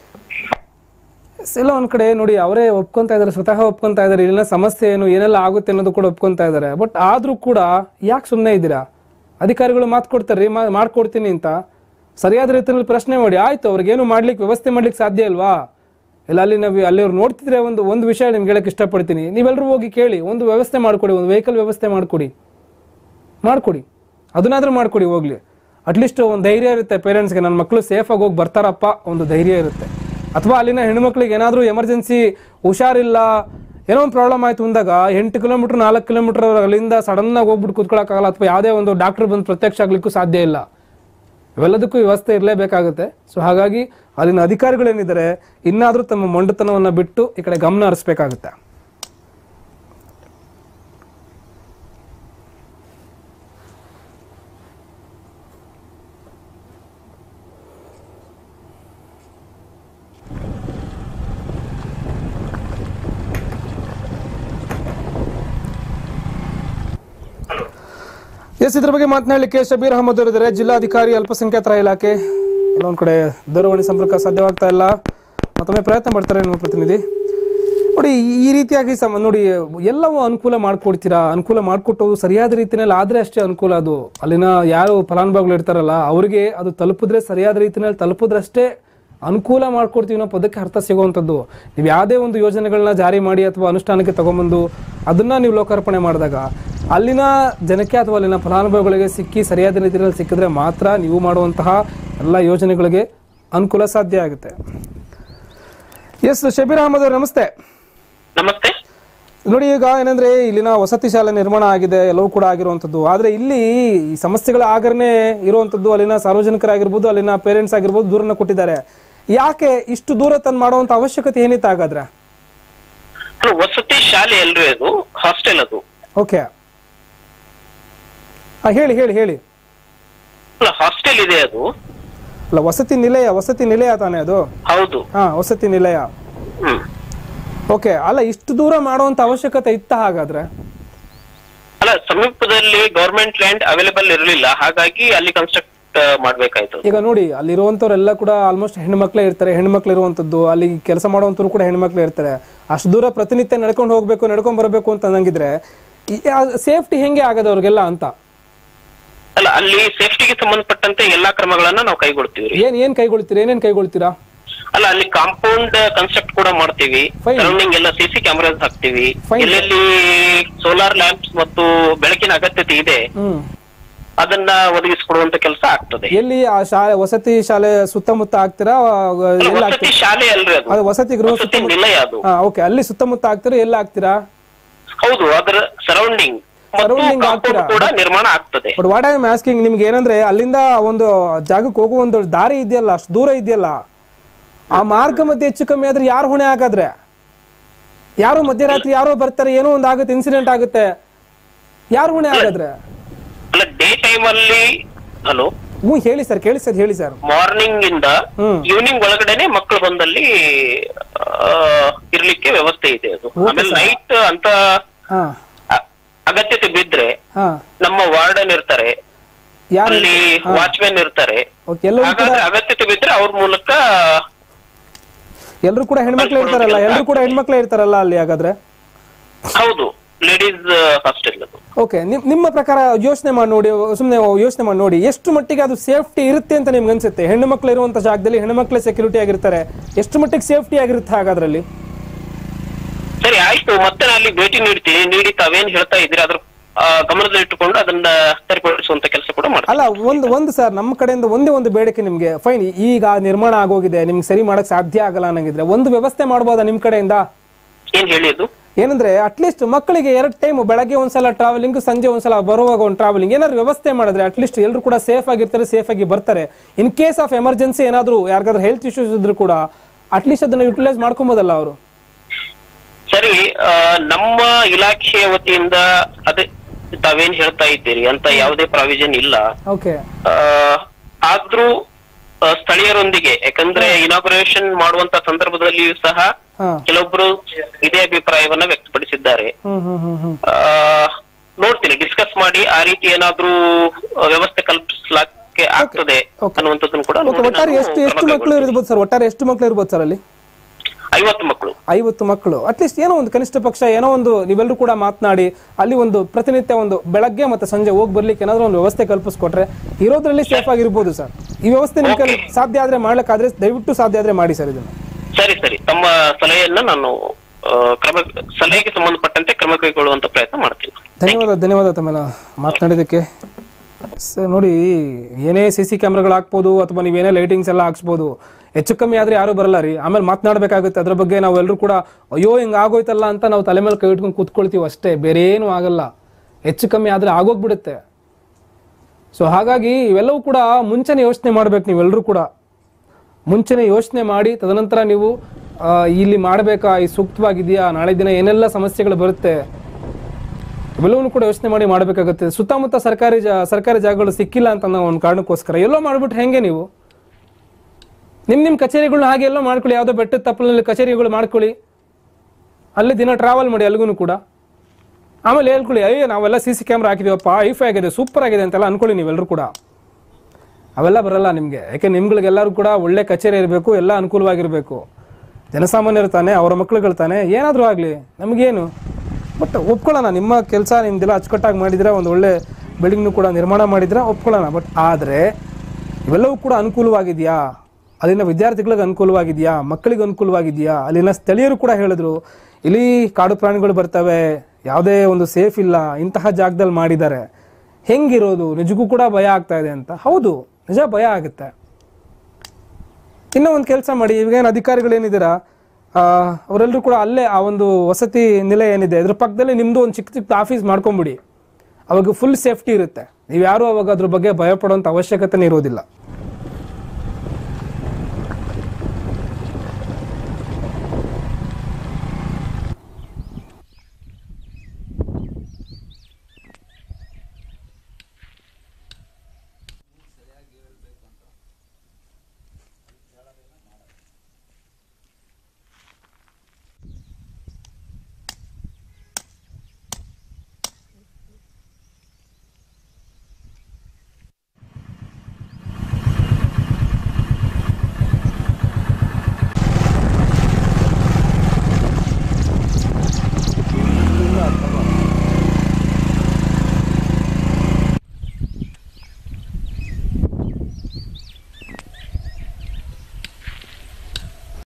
ಎಲ್ಲ ಒಂದ್ ಕಡೆ ನೋಡಿ ಅವರೇ ಒಪ್ಕೊಂತಾ ಇದಾರೆ ಸ್ವತಃ ಒಪ್ಕೊಂತಾ ಇದಾರೆ ಇಲ್ಲಿನ ಸಮಸ್ಯೆ ಏನು ಏನೆಲ್ಲ ಆಗುತ್ತೆ ಅನ್ನೋದು ಕೂಡ ಒಪ್ಕೊಂತಾ ಇದಾರೆ ಬಟ್ ಆದ್ರೂ ಕೂಡ ಯಾಕೆ ಸುಮ್ಮನೆ ಇದ್ದೀರಾ ಅಧಿಕಾರಿಗಳು ಮಾತು ಕೊಡ್ತಾರೆ ಮಾ ಮಾಡ್ಕೊಡ್ತೀನಿ ಅಂತ ಸರಿಯಾದ ರೀತಿಯಲ್ಲಿ ಪ್ರಶ್ನೆ ಮಾಡಿ ಆಯ್ತು ಅವ್ರಿಗೇನು ಮಾಡ್ಲಿಕ್ಕೆ ವ್ಯವಸ್ಥೆ ಮಾಡ್ಲಿಕ್ಕೆ ಸಾಧ್ಯ ಇಲ್ವಾ ಇಲ್ಲ ಅಲ್ಲಿ ನಾವು ಅಲ್ಲಿ ಅವ್ರು ನೋಡ್ತಿದ್ರೆ ಒಂದು ಒಂದು ವಿಷಯ ನಿಮ್ಗೆ ಹೇಳಕ್ ಇಷ್ಟಪಡ್ತೀನಿ ನೀವೆಲ್ಲರೂ ಹೋಗಿ ಕೇಳಿ ಒಂದು ವ್ಯವಸ್ಥೆ ಮಾಡ್ಕೊಡಿ ಒಂದು ವೆಹಿಕಲ್ ವ್ಯವಸ್ಥೆ ಮಾಡ್ಕೊಡಿ ಮಾಡ್ಕೊಡಿ ಅದನ್ನಾದ್ರೂ ಮಾಡ್ಕೊಡಿ ಹೋಗ್ಲಿ ಅಟ್ಲೀಸ್ಟ್ ಒಂದು ಧೈರ್ಯ ಇರುತ್ತೆ ಪೇರೆಂಟ್ಸ್ಗೆ ನನ್ನ ಮಕ್ಕಳು ಸೇಫಾಗಿ ಹೋಗಿ ಬರ್ತಾರಪ್ಪ ಒಂದು ಧೈರ್ಯ ಇರುತ್ತೆ ಅಥವಾ ಅಲ್ಲಿನ ಹೆಣ್ಮಕ್ಳಿಗೆ ಏನಾದರೂ ಎಮರ್ಜೆನ್ಸಿ ಹುಷಾರಿಲ್ಲ ಏನೋ ಒಂದು ಪ್ರಾಬ್ಲಮ್ ಆಯ್ತು ಅಂದಾಗ ಎಂಟು ಕಿಲೋಮೀಟರ್ ನಾಲ್ಕು ಕಿಲೋಮೀಟರ್ ಅಲ್ಲಿಂದ ಸಡನ್ ಆಗಿ ಹೋಗ್ಬಿಟ್ಟು ಕೂತ್ಕೊಳ್ಳೋಕ್ಕಾಗಲ್ಲ ಅಥವಾ ಯಾವುದೇ ಒಂದು ಡಾಕ್ಟರ್ ಬಂದು ಪ್ರತ್ಯಕ್ಷ ಆಗ್ಲಿಕ್ಕೂ ಸಾಧ್ಯ ಇಲ್ಲ ಇವೆಲ್ಲದಕ್ಕೂ ವ್ಯವಸ್ಥೆ ಇರಲೇಬೇಕಾಗುತ್ತೆ ಸೊ ಹಾಗಾಗಿ ಅಲ್ಲಿನ ಅಧಿಕಾರಿಗಳೇನಿದ್ದಾರೆ ಇನ್ನಾದರೂ ತಮ್ಮ ಮೊಂಡುತನವನ್ನು ಬಿಟ್ಟು ಈ ಕಡೆ ಗಮನ ಹರಿಸ್ಬೇಕಾಗುತ್ತೆ ಎಸ್ ಇದ್ರ ಬಗ್ಗೆ ಮಾತನಾಡಲಿಕ್ಕೆ ಶಬೀರ್ ಅಹಮದ್ ಅವರಿದ್ದಾರೆ ಜಿಲ್ಲಾಧಿಕಾರಿ ಅಲ್ಪಸಂಖ್ಯಾತರ ಇಲಾಖೆ ಒಂದ್ ಕಡೆ ದೂರವಾಣಿ ಸಂಪರ್ಕ ಸಾಧ್ಯವಾಗ್ತಾ ಇಲ್ಲ ಮತ್ತೊಮ್ಮೆ ಪ್ರಯತ್ನ ಮಾಡ್ತಾರೆ ನಮ್ಮ ಪ್ರತಿನಿಧಿ ನೋಡಿ ಈ ರೀತಿಯಾಗಿ ಸಮ ನೋಡಿ ಎಲ್ಲವೂ ಅನುಕೂಲ ಮಾಡ್ಕೊಡ್ತೀರಾ ಅನುಕೂಲ ಮಾಡಿಕೊಟ್ಟು ಸರಿಯಾದ ರೀತಿಯಲ್ಲಿ ಆದ್ರೆ ಅಷ್ಟೇ ಅನುಕೂಲ ಅದು ಅಲ್ಲಿನ ಯಾರು ಫಲಾನುಭವಿಗಳು ಇರ್ತಾರಲ್ಲ ಅವ್ರಿಗೆ ಅದು ತಲುಪಿದ್ರೆ ಸರಿಯಾದ ರೀತಿಯಲ್ಲಿ ತಲುಪಿದ್ರಷ್ಟೇ ಅನುಕೂಲ ಮಾಡ್ಕೊಡ್ತೀವಿ ಅನ್ನೋ ಪದಕ್ಕೆ ಅರ್ಥ ಸಿಗುವಂಥದ್ದು ನೀವು ಯಾವುದೇ ಒಂದು ಯೋಜನೆಗಳನ್ನ ಜಾರಿ ಮಾಡಿ ಅಥವಾ ಅನುಷ್ಠಾನಕ್ಕೆ ತಗೊಂಬಂದು ಅದನ್ನ ನೀವು ಲೋಕಾರ್ಪಣೆ ಮಾಡಿದಾಗ ಅಲ್ಲಿನ ಜನಕ್ಕೆ ಅಥವಾ ಅಲ್ಲಿನ ಫಲಾನುಭವಿಗಳಿಗೆ ಸಿಕ್ಕಿ ಸರಿಯಾದ ರೀತಿಯಲ್ಲಿ ಸಿಕ್ಕಿದ್ರೆ ಮಾತ್ರ ನೀವು ಮಾಡುವಂತಹ ಎಲ್ಲ ಯೋಜನೆಗಳಿಗೆ ಅನುಕೂಲ ಸಾಧ್ಯ ಆಗುತ್ತೆ ಎಸ್ ಶಬೀರ್ ಅಹಮದ್ ಅವ್ರೆ ನಮಸ್ತೆ ನಮಸ್ತೆ ನೋಡಿ ಈಗ ಏನಂದ್ರೆ ಇಲ್ಲಿನ ವಸತಿ ಶಾಲೆ ನಿರ್ಮಾಣ ಆಗಿದೆ ಎಲ್ಲವೂ ಕೂಡ ಆಗಿರುವಂಥದ್ದು ಆದ್ರೆ ಇಲ್ಲಿ ಈ ಸಮಸ್ಯೆಗಳ ಆಗರನೆ ಇರುವಂಥದ್ದು ಅಲ್ಲಿನ ಸಾರ್ವಜನಿಕರಾಗಿರ್ಬೋದು ಅಲ್ಲಿನ ಪೇರೆಂಟ್ಸ್ ಆಗಿರ್ಬೋದು ದೂರನ್ನ ಕೊಟ್ಟಿದ್ದಾರೆ ಯಾಕೆ ಇಷ್ಟು ದೂರ ತಂದು ಮಾಡುವಂತ ಅವಶ್ಯಕತೆ ಏನಿತ್ತು ಹಾಗಾದ್ರೆ ಅದು ವಸತಿ ಶಾಲೆ ಅಲ್ರಿ ಅದು ಹಾಸ್ಟೆಲ್ ಅದು ಓಕೆ ಹೇಳಿ ಹೇಳಿ ಹೇಳಿ ಹಾಸ್ಟೆಲ್ ಇದೆ ಅದು ಅಲ್ಲ ವಸತಿ ನಿಲಯ ವಸತಿ ನಿಲಯ ತಾನೇ ಅದು ಹೌದು ಹಾ ವಸತಿ ನಿಲಯ ಹ್ಮ್ ಓಕೆ ಅಲ್ಲ ಇಷ್ಟು ದೂರ ಮಾಡುವಂತ ಅವಶ್ಯಕತೆ ಇತ್ತ ಹಾಗಾದ್ರೆ ಅಲ್ಲ ಸಮೀಪದಲ್ಲಿ ಗವರ್ಮೆಂಟ್ ಲ್ಯಾಂಡ್ ಅವೈಲೇಬಲ್ ಇರಲಿಲ್ಲ ಹಾಗಾಗಿ ಅಲ್ಲಿ ಕನ್ಸ್ಟ್ರಕ್ಟ್ ಮಾಡ್ಬೇಕಾಯ್ತು ಈಗ ನೋಡಿ ಅಲ್ಲಿರುವಂತವ್ರೆಲ್ಲ ಕೂಡ ಆಲ್ಮೋಸ್ಟ್ ಹೆಣ್ಮಕ್ಳೇ ಇರ್ತಾರೆ ಹೆಣ್ಮಕ್ಳು ಇರುವಂತದ್ದು ಅಲ್ಲಿ ಕೆಲಸ ಮಾಡುವಂತವ್ರು ಕೂಡ ಹೆಣ್ಮಕ್ಳು ಇರ್ತಾರೆ ಅಷ್ಟು ದೂರ ಪ್ರತಿನಿತ್ಯ ನಡ್ಕೊಂಡು ಹೋಗ್ಬೇಕು ನಡ್ಕೊಂಡ್ ಬರಬೇಕು ಅಂತ ನಂಗಿದ್ರೆ ಸೇಫ್ಟಿ ಹೆಂಗೆ ಆಗದ ಅವ್ರಿಗೆಲ್ಲ ಅಂತ ಅಲ್ಲ ಅಲ್ಲಿ ಸೇಫ್ಟಿಗೆ ಸಂಬಂಧಪಟ್ಟಂತೆ ಎಲ್ಲಾ ಕ್ರಮಗಳನ್ನ ನಾವು ಕೈಗೊಳ್ತೀವಿ ರೀ ಏನ್ ಏನ್ ಕೈಗೊಳ್ತೀರಾ ಏನೇನ್ ಕೈಗೊಳ್ತೀರಾ ಅಲ್ಲ ಅಲ್ಲಿ ಕಾಂಪೌಂಡ್ ಕನ್ಸ್ಟ್ರಕ್ಟ್ ಕೂಡ ಮಾಡ್ತೀವಿ Fine. ಸರೌಂಡಿಂಗ್ ಎಲ್ಲ ಸಿಸಿ ಕ್ಯಾಮೆರಾಸ್ ಹಾಕ್ತಿವಿ Fine. ಎಲ್ಲೆಲ್ಲಿ ಸೋಲಾರ್ ಲ್ಯಾಂಪ್ಸ್ ಮತ್ತು ಬೆಳಕಿನ ಅಗತ್ಯತೆ ಇದೆ ಹ್ಮ್ ಅದನ್ನ ಒದಗಿಸಿಕೊಡುವಂತ ಕೆಲಸ ಆಗ್ತದೆ ಎಲ್ಲಿ ಆ ಶಾಲೆ ವಸತಿ ಶಾಲೆ ಸುತ್ತಮುತ್ತ ಆಗ್ತೀರಾ ಅಲ್ಲ, ಎಲ್ಲ ವಸತಿ ಶಾಲೆ ಅಲ್ರಿ ಅದು ಅದು ವಸತಿ ಗೃಹ ವಸತಿ ಸುತ್ತಮುತ್ತ ನಿಲಯ ಅದು ಹಾ ಓಕೆ ಅಲ್ಲಿ ಸುತ್ತಮುತ್ತ ಆಗ್ತೀರಾ ಎಲ್ಲ ಆಗ್ತೀರಾ ಹೌದು ಅದರ ಸರೌಂಡಿಂಗ್ ಮತ್ತು Surrounding ಕಾಂಪೌಂಡ್ ಆಗ್ತೀರಾ? ಕೂಡ ನಿರ್ಮಾಣ ಆಗ್ತದೆ but what I am asking ನಿಮ್ಗೆ ಏನಂದ್ರೆ ಅಲ್ಲಿಂದ ಒಂದು ಜಾಗಕ್ಕೆ ಹೋಗುವ ಒಂದು ದಾರಿ ಇದೆಯಲ್ಲ ಅಷ್ಟು ದೂರ ಇದೆಯಲ್ಲ ಆ ಮಾರ್ಗ ಮಧ್ಯೆ ಹೆಚ್ಚು ಕಮ್ಮಿ ಆದ್ರೆ ಯಾರು ಹೊಣೆ ಹಾಗಾದ್ರೆ ಯಾರೋ ಮಧ್ಯರಾತ್ರಿ ಯಾರೋ ಬರ್ತಾರೆ ಏನೋ ಒಂದು ಆಗುತ್ತೆ ಇನ್ಸಿಡೆಂಟ್ ಆಗುತ್ತೆ ಯಾರು ಹೊಣೆ ಹಾಗಾದ್ರೆ ಅಲ್ಲ ಡೇ ಟೈಮ್ ಅಲ್ಲಿ ಹಲೋ ಹ್ಞೂ ಹೇಳಿ ಸರ್ ಕೇಳಿ ಸರ್ ಹೇಳಿ ಸರ್ ಮಾರ್ನಿಂಗ್ ಇಂದ ಹ್ಮ್. ಈವ್ನಿಂಗ್ ಒಳಗಡೆನೆ ಮಕ್ಕಳು ಬಂದಲ್ಲಿ ಆ, ಇರ್ಲಿಕ್ಕೆ ವ್ಯವಸ್ಥೆ ಇದೆ ಅದು Okay, ಆಮೇಲೆ sir. ನೈಟ್ ಅಂತ ಹಾ ಅ- ಅಗತ್ಯತೆ ಬಿದ್ರೆ ಹಾ ನಮ್ಮ ವಾರ್ಡನ್ ಇರ್ತಾರೆ ಯಾರು ಅಲ್ಲಿ ವಾಚ್ಮೆನ್ ಇರ್ತಾರೆ ಓಕೆ ಎಲ್ಲರೂ ಕೂಡ ಹಾಗಾದ್ರೆ ಅಗತ್ಯತೆ ಬಿದ್ರೆ ಅವ್ರ ಮೂಲಕ ಎಲ್ಲರೂ ಕೂಡ ಹೆಣ್ಮಕ್ಳು ಇರ್ತಾರಲ್ಲ ಎಲ್ಲರೂ ಕೂಡ ಹೆಣ್ಮಕ್ಳೇ ಇರ್ತಾರಲ್ಲ ಅಲ್ಲಿ ಹಾಗಾದ್ರೆ ಹೌದು ಲೇಡೀಸ್ ಹಾಸ್ಟೆಲ್ ಅದು ಓಕೆ ನಿಮ್ಮ ಪ್ರಕಾರ ಯೋಚನೆ ಮಾಡಿ ನೋಡಿ ಸುಮ್ಮನೆ ಯೋಚನೆ ಮಾಡಿ ನೋಡಿ ಎಷ್ಟು ಮಟ್ಟಿಗೆ ಅದು ಸೇಫ್ಟಿ ಇರುತ್ತೆ ಅಂತ ನಿಮ್ಗೆ ಅನ್ಸುತ್ತೆ ಹೆಣ್ಣು ಮಕ್ಳು ಇರುವಂತ ಜಾಗದಲ್ಲಿ ಹೆಣ್ಣು ಮಕ್ಕಳೇ ಸೆಕ್ಯೂರಿಟಿ ಆಗಿರ್ತಾರೆ ಎಷ್ಟು ಮಟ್ಟಿಗೆ ಸೇಫ್ಟಿ ಆಗಿರುತ್ತೆ ಹಾಗಾದ್ರಲ್ಲಿ ಸರಿ ಆಯ್ತು ಮತ್ತೆ ನಾನು ಅಲ್ಲಿ ಭೇಟಿ ನೀಡ್ತೀನಿ ನೀಡಿ ತಾವೇನ್ ಹೇಳ್ತಾ ಇದ್ದೀರಿ ಅದ್ರ ಆ, ಗಮನದಲ್ಲಿಟ್ಟುಕೊಂಡು ಅದನ್ನ ಸರಿಪಡಿಸುವಂತ ಕೆಲಸ ಕೂಡ ಮಾಡ್ತೀನಿ ಅಲ್ಲ ಒಂದು ಒಂದು ಸರ್ ನಮ್ಮ ಕಡೆಯಿಂದ ಒಂದೇ ಒಂದು ಬೇಡಿಕೆ ನಿಮ್ಗೆ ಫೈನ್ ಈಗ ನಿರ್ಮಾಣ ಆಗೋಗಿದೆ ನಿಮ್ಗೆ ಸರಿ ಮಾಡಕ್ ಸಾಧ್ಯ ಆಗಲ್ಲ ಅನ್ನಂಗಿದ್ರೆ ಒಂದು ವ್ಯವಸ್ಥೆ ಮಾಡ್ಬೋದಾ ನಿಮ್ ಕಡೆಯಿಂದ ಏನ್ ಹೇಳಿ ಅದು ಏನಂದ್ರೆ ಅಟ್ಲೀಸ್ಟ್ ಮಕ್ಕಳಿಗೆ ಎರಡು ಟೈಮ್ ಬೆಳಗ್ಗೆ ಒಂದ್ಸಲ ಟ್ರಾವೆಲಿಂಗ್ ಸಂಜೆ ಒಂದ್ಸಲ ಬರುವಾಗ ಒಂದು ಟ್ರಾವೆಲಿಂಗ್ ಏನಾದ್ರು ವ್ಯವಸ್ಥೆ ಮಾಡಿದ್ರೆ ಅಟ್ಲೀಸ್ಟ್ ಎಲ್ಲರೂ ಕೂಡ ಸೇಫ್ ಆಗಿರ್ತಾರೆ ಸೇಫ್ ಆಗಿ ಬರ್ತಾರೆ ಇನ್ ಕೇಸ್ ಆಫ್ ಎಮರ್ಜೆನ್ಸಿ ಏನಾದ್ರು ಯಾರಿಗಾದ್ರೂ ಹೆಲ್ತ್ ಇಶ್ಯೂಸ್ ಇದ್ರು ಕೂಡ ಅಟ್ಲೀಸ್ಟ್ ಅದನ್ನ ಯುಟಿಲೈಸ್ ಮಾಡ್ಕೊಬೋದಲ್ಲ ಅವರು ಸರಿ ಆ, ನಮ್ಮ ಇಲಾಖೆಯ ವತಿಯಿಂದ ಅದೇ ತಾವೇನ್ ಹೇಳ್ತಾ ಇದ್ದೀರಿ ಅಂತ ಯಾವುದೇ ಪ್ರಾವಿಷನ್ ಇಲ್ಲ ಓಕೆ ಆ, ಆದ್ರೂ ಆ, ಸ್ಥಳೀಯರೊಂದಿಗೆ ಯಾಕಂದ್ರೆ ಇನಾಗ್ರೇಷನ್ ಮಾಡುವಂತ ಸಂದರ್ಭದಲ್ಲಿಯೂ ಸಹ ಹಾ ಕೆಲವೊಬ್ರು ಇದೇ ಅಭಿಪ್ರಾಯವನ್ನ ವ್ಯಕ್ತಪಡಿಸಿದ್ದಾರೆ ಹ್ಮ್ ಹ್ಮ್ ಹ್ಮ್ ಹ್ಮ್ ಆ, ನೋಡ್ತೀನಿ ಡಿಸ್ಕಸ್ ಮಾಡಿ ಆ ರೀತಿ ಏನಾದ್ರೂ ಆ, ವ್ಯವಸ್ಥೆ ಕಲ್ಪಿಸ್ಲಾಕ್ಕೆ ಆಗ್ತದೆ Okay. ಅನ್ನುವಂಥದ್ದನ್ನು ಕೂಡ ಓಕೆ ನೋಡಿ ಒಟ್ಟಾರೆ ನಾನು ಎಷ್ಟು ಎಷ್ಟು ಕ್ರಮ ಮಕ್ಕಳು ಕೈಗೊಳ್ತೀನಿ. ಇರ್ಬೋದು ಸರ್ ಒಟ್ಟಾರೆ ಎಷ್ಟು ಮಕ್ಕಳು ಇರ್ಬೋದು ಸರ್ ಅಲ್ಲಿ ಐವತ್ತು ಮಕ್ಕಳು ಐವತ್ತು ಮಕ್ಕಳು ಅಟ್ಲೀಸ್ಟ್ ಏನೋ ಒಂದು ಕನಿಷ್ಠ ಪಕ್ಷ ಏನೋ ಒಂದು ನೀವೆಲ್ಲರೂ ಕೂಡ ಮಾತನಾಡಿ ಅಲ್ಲಿ ಒಂದು ಪ್ರತಿನಿತ್ಯ ಒಂದು ಬೆಳಗ್ಗೆ ಮತ್ತೆ ಸಂಜೆ ಹೋಗಿ ಬರ್ಲಿಕ್ಕೆ ಏನಾದ್ರೂ ಒಂದು ವ್ಯವಸ್ಥೆ ಕಲ್ಪಿಸ್ಕೊಟ್ರೆ ಇರೋದ್ರಲ್ಲಿ ಸೇಫ್ ಆಗಿರ್ಬೋದು ಸರ್ ಈ ವ್ಯವಸ್ಥೆ ನಿಮ್ ಕೈಲಿ ಸಾಧ್ಯ ಆದ್ರೆ ಮಾಡ್ಲಿಕ್ಕಾದ್ರೆ ದಯವಿಟ್ಟು ಸಾಧ್ಯ ಆದ್ರೆ ಮಾಡಿ ಸರ್ ಇದನ್ನ ಸರಿ ಸರಿ ತಮ್ಮ ಸಲಹೆಯನ್ನ ನಾನು ಆ, ಕ್ರಮ ಸಲಹೆಗೆ ಸಂಬಂಧಪಟ್ಟಂತೆ ಕ್ರಮ ಕೈಗೊಳ್ಳುವಂತ ಪ್ರಯತ್ನ ಮಾಡ್ತೀನಿ ಧನ್ಯವಾದ ಧನ್ಯವಾದ ತಮ್ಮೆಲ್ಲ ಮಾತನಾಡಿದ್ದಕ್ಕೆ ಸರ್ ನೋಡಿ ಏನೇ ಸಿ ಸಿ ಕ್ಯಾಮ್ರಾಗಳು ಹಾಕ್ಬೋದು ಅಥವಾ ನೀವೇನೇ ಲೈಟಿಂಗ್ಸ್ ಎಲ್ಲ ಹಾಕ್ಸ್ಬೋದು ಹೆಚ್ಚು ಕಮ್ಮಿ ಆದ್ರೆ ಯಾರು ಬರಲ್ಲ ರೀ ಆಮೇಲೆ ಮಾತನಾಡಬೇಕಾಗುತ್ತೆ ಅದ್ರ ಬಗ್ಗೆ ನಾವು ಎಲ್ಲರೂ ಕೂಡ ಅಯ್ಯೋ ಹಿಂಗೆ ಆಗೋಯ್ತಲ್ಲ ಅಂತ ನಾವು ತಲೆ ಮೇಲೆ ಕೈ ಇಟ್ಕೊಂಡು ಕೂತ್ಕೊಳ್ತೀವಿ ಅಷ್ಟೇ ಬೇರೆ ಏನೂ ಆಗಲ್ಲ ಹೆಚ್ಚು ಕಮ್ಮಿ ಆದ್ರೆ ಆಗೋಗ್ಬಿಡುತ್ತೆ ಸೊ ಹಾಗಾಗಿ ಇವೆಲ್ಲವೂ ಕೂಡ ಮುಂಚೆನೇ ಯೋಚನೆ ಮಾಡ್ಬೇಕು ನೀವೆಲ್ಲರೂ ಕೂಡ ಮುಂಚೆನೆ ಯೋಚನೆ ಮಾಡಿ ತದನಂತರ ನೀವು ಆ, ಇಲ್ಲಿ ಮಾಡಬೇಕಾ ಈ ಸೂಕ್ತವಾಗಿದೆಯಾ ನಾಳೆ ದಿನ ಏನೆಲ್ಲ ಸಮಸ್ಯೆಗಳು ಬರುತ್ತೆ ಇವೆಲ್ಲವನ್ನು ಕೂಡ ಯೋಚನೆ ಮಾಡಿ ಮಾಡಬೇಕಾಗುತ್ತೆ ಸುತ್ತಮುತ್ತ ಸರ್ಕಾರಿ ಜಾ ಸರ್ಕಾರಿ ಜಾಗಗಳು ಸಿಕ್ಕಿಲ್ಲ ಅಂತ ಅನ್ನೋ ಒಂದು ಕಾರಣಕ್ಕೋಸ್ಕರ ಎಲ್ಲೋ ಮಾಡ್ಬಿಟ್ಟು ಹೆಂಗೆ ನೀವು ನಿಮ್ ನಿಮ್ ಕಚೇರಿಗಳನ್ನ ಹಾಗೆ ಎಲ್ಲೋ ಮಾಡ್ಕೊಳ್ಳಿ ಯಾವುದೋ ಬೆಟ್ಟದ ತಪ್ಪಲಲ್ಲಿ ಕಚೇರಿಗಳು ಮಾಡ್ಕೊಳ್ಳಿ ಅಲ್ಲಿ ದಿನ ಟ್ರಾವೆಲ್ ಮಾಡಿ ಅಲ್ಲಿಗೂ ಕೂಡ ಆಮೇಲೆ ಹೇಳ್ಕೊಳ್ಳಿ ಅಯ್ಯೋ ನಾವೆಲ್ಲ ಸಿ ಸಿ ಕ್ಯಾಮ್ರಾ ಹಾಕಿದೀವಪ್ಪ ಐಫೈ ಆಗಿದೆ ಸೂಪರ್ ಆಗಿದೆ ಅಂತೆಲ್ಲ ಅನ್ಕೊಳ್ಳಿ ನೀವೆಲ್ಲರೂ ಕೂಡ ಅವೆಲ್ಲ ಬರಲ್ಲ ನಿಮಗೆ ಯಾಕೆ ನಿಮ್ಗಳಿಗೆಲ್ಲರೂ ಕೂಡ ಒಳ್ಳೆ ಕಚೇರಿ ಇರಬೇಕು ಎಲ್ಲ ಅನುಕೂಲವಾಗಿರಬೇಕು ಜನಸಾಮಾನ್ಯರು ತಾನೆ ಅವರ ಮಕ್ಳುಗಳು ತಾನೆ ಏನಾದರೂ ಆಗಲಿ ನಮಗೇನು ಬಟ್ ಒಪ್ಕೊಳ್ಳೋಣ ನಿಮ್ಮ ಕೆಲಸ ನಿಮ್ದೆಲ್ಲ ಅಚ್ಚುಕಟ್ಟಾಗಿ ಮಾಡಿದ್ರೆ ಒಂದು ಒಳ್ಳೆ ಬಿಲ್ಡಿಂಗ್ನು ಕೂಡ ನಿರ್ಮಾಣ ಮಾಡಿದ್ರೆ ಒಪ್ಕೊಳ್ಳೋಣ ಬಟ್ ಆದರೆ ಇವೆಲ್ಲವೂ ಕೂಡ ಅನುಕೂಲವಾಗಿದೆಯಾ ಅಲ್ಲಿನ ವಿದ್ಯಾರ್ಥಿಗಳಿಗೆ ಅನುಕೂಲವಾಗಿದೆಯಾ ಮಕ್ಕಳಿಗೆ ಅನುಕೂಲವಾಗಿದೆಯಾ ಅಲ್ಲಿನ ಸ್ಥಳೀಯರು ಕೂಡ ಹೇಳಿದ್ರು ಇಲ್ಲಿ ಕಾಡು ಪ್ರಾಣಿಗಳು ಬರ್ತವೆ ಯಾವುದೇ ಒಂದು ಸೇಫ್ ಇಲ್ಲ ಇಂತಹ ಜಾಗದಲ್ಲಿ ಮಾಡಿದ್ದಾರೆ ಹೆಂಗಿರೋದು ನಿಜಕ್ಕೂ ಕೂಡ ಭಯ ಆಗ್ತಾ ಇದೆ ಅಂತ ಹೌದು ನಿಜ ಭಯ ಆಗುತ್ತೆ ಇನ್ನೂ ಒಂದು ಕೆಲಸ ಮಾಡಿ ಇವಾಗೇನು ಅಧಿಕಾರಿಗಳು ಏನಿದ್ದೀರಾ ಆ, ಅವರೆಲ್ಲರೂ ಕೂಡ ಅಲ್ಲೇ ಆ ಒಂದು ವಸತಿ ನಿಲಯ ಏನಿದೆ ಅದ್ರ ಪಕ್ಕದಲ್ಲಿ ನಿಮ್ದು ಒಂದು ಚಿಕ್ಕ ಚಿಕ್ಕ ಆಫೀಸ್ ಮಾಡ್ಕೊಂಬಿಡಿ ಅವಾಗ ಫುಲ್ ಸೇಫ್ಟಿ ಇರುತ್ತೆ ನೀವು ಯಾರು ಅವಾಗ ಅದ್ರ ಬಗ್ಗೆ ಭಯ ಪಡುವಂತ ಅವಶ್ಯಕತೆನೇ ಇರೋದಿಲ್ಲ